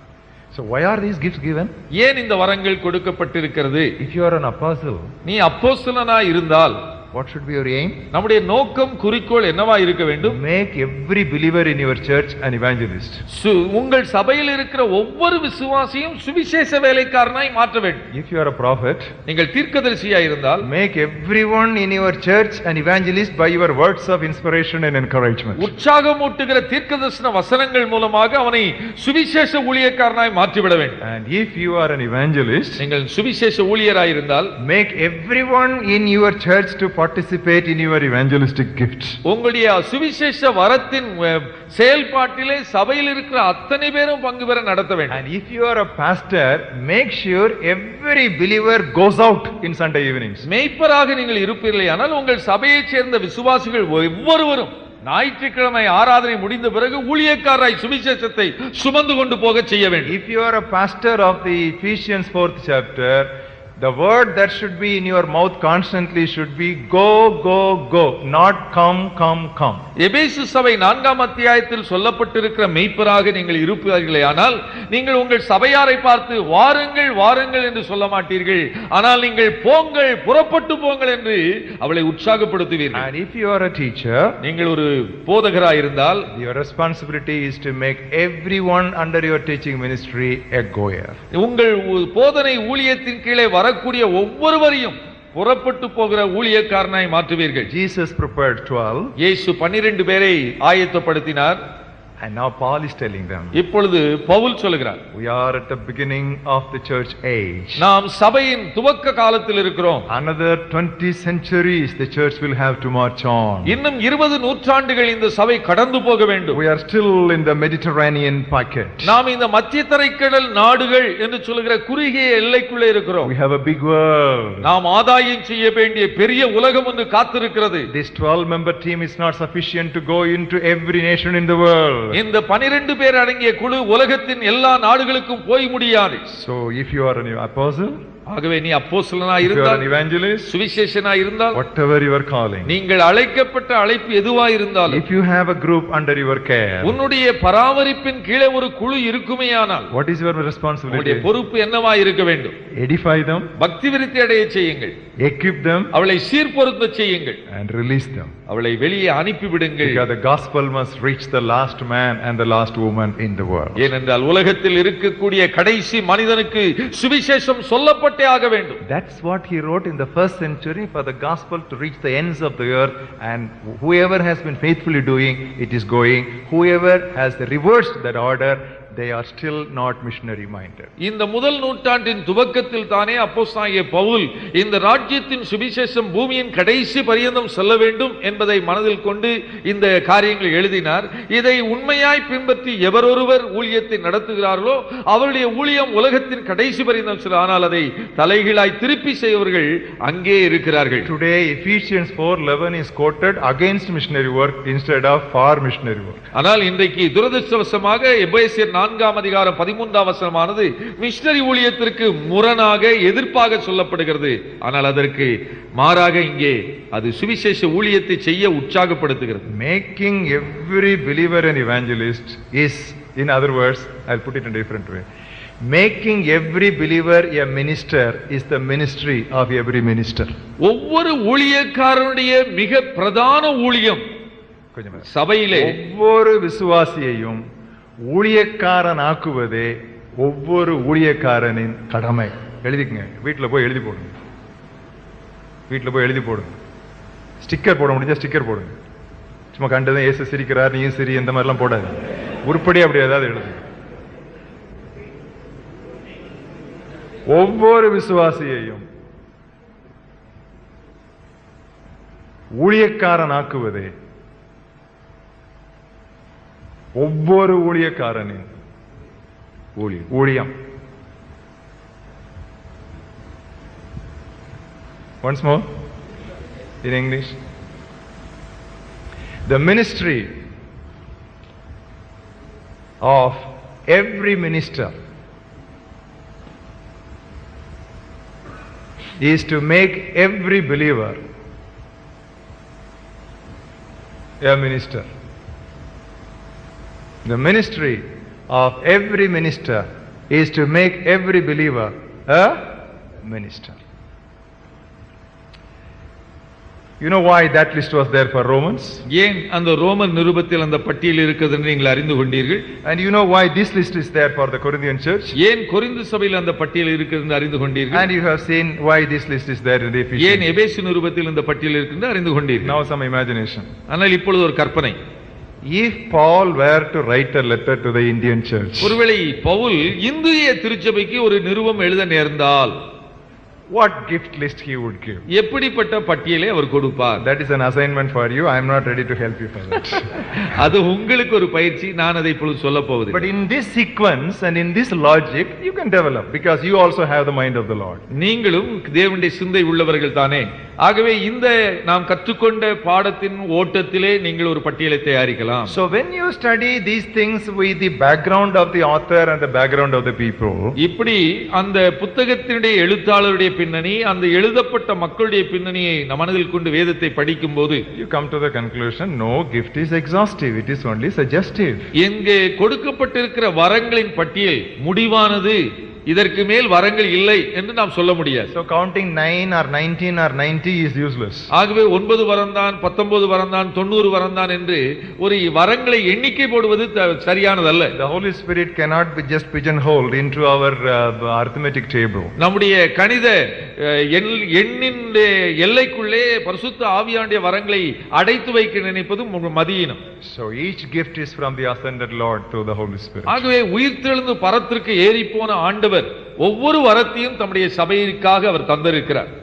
So why are these gifts given? ஏன் இந்த வரங்கள் கொடுக்கப்பட்டிருக்கிறது If you are an apostle, நீ அப்போஸ்தலனா இருந்தால் what should be your aim? நம்முடைய நோக்கம் குறிக்கோள் என்னவா இருக்க வேண்டும் Make every believer in your church an evangelist. சு- உங்கள் சபையில் இருக்கிற ஒவ்வொரு விசுவாசியும் சுவிசேஷ வேலைக்காரனாய் மாற்ற வேண்டும் If you are a prophet, நீங்கள் தீர்க்கதரிசியா இருந்தால் make everyone in your church an evangelist by your words of inspiration and encouragement. உற்சாகமூட்டுகிற தீர்க்கதரிசன வசனங்கள் மூலமாக அவனை சுவிசேஷ ஊழியக்காரனாய் மாற்றிவிட வேண்டும் And if you are an evangelist, நீங்கள் சுவிசேஷ ஊழியராய் இருந்தால் make everyone in your church to participate in your evangelistic gifts. உங்களுடைய சுவிசேஷ வரத்தின் அஹ், செயல்பாட்டிலே சபையில் இருக்கிற அத்தனை பேரும் பங்கு பெற நடத்த வேண்டும் And if you are a pastor, make sure every believer goes out in Sunday evenings. மெய்ப்பராக நீங்கள் இருப்பீர்களே ஆனால் உங்கள் சபையைச் சேர்ந்த விசுவாசிகள் ஒவ்வொருவரும் ஞாயிற்றுக்கிழமை ஆராதனை முடிந்த பிறகு ஊழியக்காரராய் சுவிசேஷத்தை சுமந்து கொண்டு போக செய்ய வேண்டும் If you are a pastor of the Ephesians fourth chapter, the word that should be in your mouth constantly should be go, go, go, not come, come, come. எபேசு சபை நான்காம் அத்தியாயத்தில் சொல்லப்பட்டிருக்கிற மெய்ப்பராக நீங்கள் இருப்பீர்களே ஆனால் நீங்கள் உங்கள் சபையாரை பார்த்து வாருங்கள் வாருங்கள் என்று சொல்ல மாட்டீர்கள் ஆனால் நீங்கள் போங்கள் புறப்பட்டு போங்கள் என்று அவளை உற்சாகப்படுத்துவீர்கள் And if you are a teacher, நீங்கள் ஒரு போதகராய் இருந்தால் your responsibility is to make everyone under your teaching ministry a goer. உங்கள் உ- போதனை ஊழியத்தின் கீழே வரக்கூடிய ஒவ்வொருவரையும் புறப்பட்டு போகிற ஊழியக்காரனாய் மாற்றுவீர்கள் Jesus prepared 12, இயேசு பன்னிரண்டு பேரை ஆயத்தப்படுத்தினார் and now Paul is telling them, இப்பொழுது பவுல் சொல்கிறார் we are at the beginning of the church age. நாம் சபையின் துவக்க காலத்தில் இருக்கிறோம் Another 20 centuries the church will have to march on. இன்னும் இருபது நூற்றாண்டுகள் இந்த சபை கடந்து போக வேண்டும் We are still in the Mediterranean pocket. நாம் இந்த மத்திய தரைக்கடல் நாடுகள் என்று சொல்கிற குறுகிய எல்லைக்குள்ளே இருக்கிறோம் We have a big world. நாம் ஆதாயம் செய்ய வேண்டிய பெரிய உலகம் ஒன்று காத்திருக்கிறது This 12 member team is not sufficient to go into every nation in the world. இந்த பனிரெண்டு பேர் அடங்கிய குழு உலகத்தின் எல்லா நாடுகளுக்கும் போய் முடியாது So if you are an apostle, ஆகவே நீ அப்போஸ்தலனா if you are இருந்தால் an evangelist, சுவிசேஷனா இருந்தால் whatever your calling, நீங்கள் அழைக்கப்பட்ட அழைப்பு எதுவா இருந்தாலும் if you have a group under your care, உன்னுடைய பராமரிப்பின் கீழே ஒரு குழு இருக்குமேயானால் what is your உங்களுடைய responsibility? பொறுப்பு என்னவா இருக்க வேண்டும் Edify them, பக்தி விருத்தி அடைய செய்யுங்கள் equip them, அவளை சீர்பொருத்த செய்யுங்கள் and release them. அவளை வெளியே அனுப்பிவிடுங்கள் Because the gospel must reach the last man and the last woman in the world. ஏனென்றால் உலகத்தில் இருக்கக்கூடிய கடைசி மனிதனுக்கு சுவிசேஷம் சொல்லப்பட்டே ஆக வேண்டும் That's what he wrote in the first century for the gospel to reach the ends of the earth and whoever has been faithfully doing it is going. Whoever has reversed that order, they are still not missionary minded. இந்த முதல் நூற்றாண்டின் துவக்கத்தில் தானே அப்போஸ்தலனாகிய பவுல் இந்த ராஜ்யத்தின் சுவிசேஷம் பூமியின் கடைசி பரியந்தம் செல்ல வேண்டும் என்பதை மனதில் கொண்டு இந்த காரியங்களை எழுதினார் இதை உண்மையாய் பின்பற்றி எவரொருவர் ஊழியத்தை நடத்துகிறார்களோ அவருடைய ஊழியம் உலகத்தின் கடைசி பரியந்தம் செல்லும் ஆனால் அதை தலைகீழாய் திருப்பி செய்வர்கள் அங்கே இருக்கிறார்கள் Today Ephesians 4:11 is quoted against missionary work instead of for missionary work. ஆனால் இன்றைக்கு துரதிருஷ்டவசமாக எபேசியர் நான்காம் அதிகாரம் பதிமூன்றாம் வசனமானது மிஷனரி ஊழியத்திற்கு முரணாக எதிர்ப்பாக சொல்லப்படுகிறது ஆனால் அதற்கு மாறாக இங்கே அது சுவிசேஷ ஊழியத்தை செய்ய உற்சாகப்படுத்துகிறது Making every believer an evangelist is, in other words, I'll put it in a different way. Making every believer a minister is the ministry of every minister. ஒவ்வொரு ஊழியக்காரனுடைய மிக பிரதான ஊழியம் கொஞ்சம் நேரம். சபையிலே ஒவ்வொரு விசுவாசியையும் ஊழியக்காரன் ஆக்குவதே ஒவ்வொரு ஊழியக்காரனின் கடமை எழுதிக்கங்க வீட்டில் போய் எழுதி போடுங்க வீட்டில் போய் எழுதி போடுங்க ஸ்டிக்கர் போட முடிஞ்சா ஸ்டிக்கர் போடுங்க சும்மா கண்டதும் ஏசு சிரிக்கிறார் நீயும் சிரி இந்த மாதிரிலாம் போடாது உருப்படி அப்படி ஏதாவது எழுதுங்க ஒவ்வொரு விசுவாசியையும் ஊழியக்காரன் ஆக்குவதே ஒவ்வொரு ஊழியக்காரனின் ஊழியம் ஊழியம் once more in English the ministry of every minister is to make every believer a minister. The ministry of every minister is to make every believer a minister. You know why that list was there for Romans? ஏன் அந்த Roman நிருபத்தில் அந்த பட்டியல் இருக்கிறது என்று நீங்கள் அறிந்து கொண்டீர்கள் And you know why this list is there for the Corinthian church? ஏன் கொரிந்து சபையில் அந்த பட்டியல் இருக்கிறது என்று அறிந்து கொண்டீர்கள் And you have seen why this list is there in the ஏன் Ephesians. எபேசு நிருபத்தில் இந்த பட்டியல் இருக்கிறது அறிந்து கொண்டீர்கள் Now some imagination. ஆனால் இப்பொழுது ஒரு கற்பனை If Paul were to write a letter to the Indian church, ஒருவேளை பவுல் இந்திய திருச்சபைக்கு ஒரு நிருபம் எழுத நேர்ந்தால் what gift list he would give? எப்படிப்பட்ட பட்டியலை அவர் கொடுப்பார் That is an assignment for you. I am not ready to help you for that. அது உங்களுக்கு ஒரு பயிற்சி நான் அதை இப்பொழுது சொல்ல but போவதில்லை in this sequence and in this logic, you can develop because you also have the mind of the Lord. நீங்களும் தேவனுடைய சிந்தை உள்ளவர்கள் தானே ஆகவே இந்த நாம் கற்றுக்கொண்ட பாடத்தின் ஓட்டத்திலே நீங்கள் ஒரு பட்டியலை தயாரிக்கலாம் So when you study these things with the background of the author and the background of the people, இப்படி அந்த புத்தகத்தினுடைய எழுத்தாளருடைய பின்னணி அந்த எழுதப்பட்ட மக்களுடைய பின்னணியை நம் மனதில் கொண்டு வேதத்தை படிக்கும் போது you come to the conclusion no gift is exhaustive, it is only suggestive. எங்கே கொடுக்கப்பட்டிருக்கிற வரங்களின் பட்டியல் முடிவானது இதற்கு மேல் வரங்கள் இல்லை என்று நாம் சொல்ல முடியாது So counting 9 or 19 or 90 is useless. ஆகவே ஒன்பது வரந்தான் பத்தொன்பது வரந்தான் தொண்ணூறு வரந்தான் என்று ஒரு வரங்களை எண்ணிக்கை போடுவது த- சரியானதல்ல The Holy Spirit cannot be just pigeonholed into our uh, arithmetic table. நம்முடைய கணித அஹ், எண்- எண்ணின் எல்லைக்குள்ளே பரிசுத்த ஆவியாண்டிய வரங்களை அடைத்து வைக்க நினைப்பது மு- மதியீனம் So each gift is from the ascended Lord through the Holy Spirit. ஆகவே உயிர்த்தெழுந்து பரத்திற்கு ஏறி போன ஆண்டவர் ஒவ்வொரு வரத்தையும் தம்முடைய சபைக்காக அவர் தந்திருக்கிறார்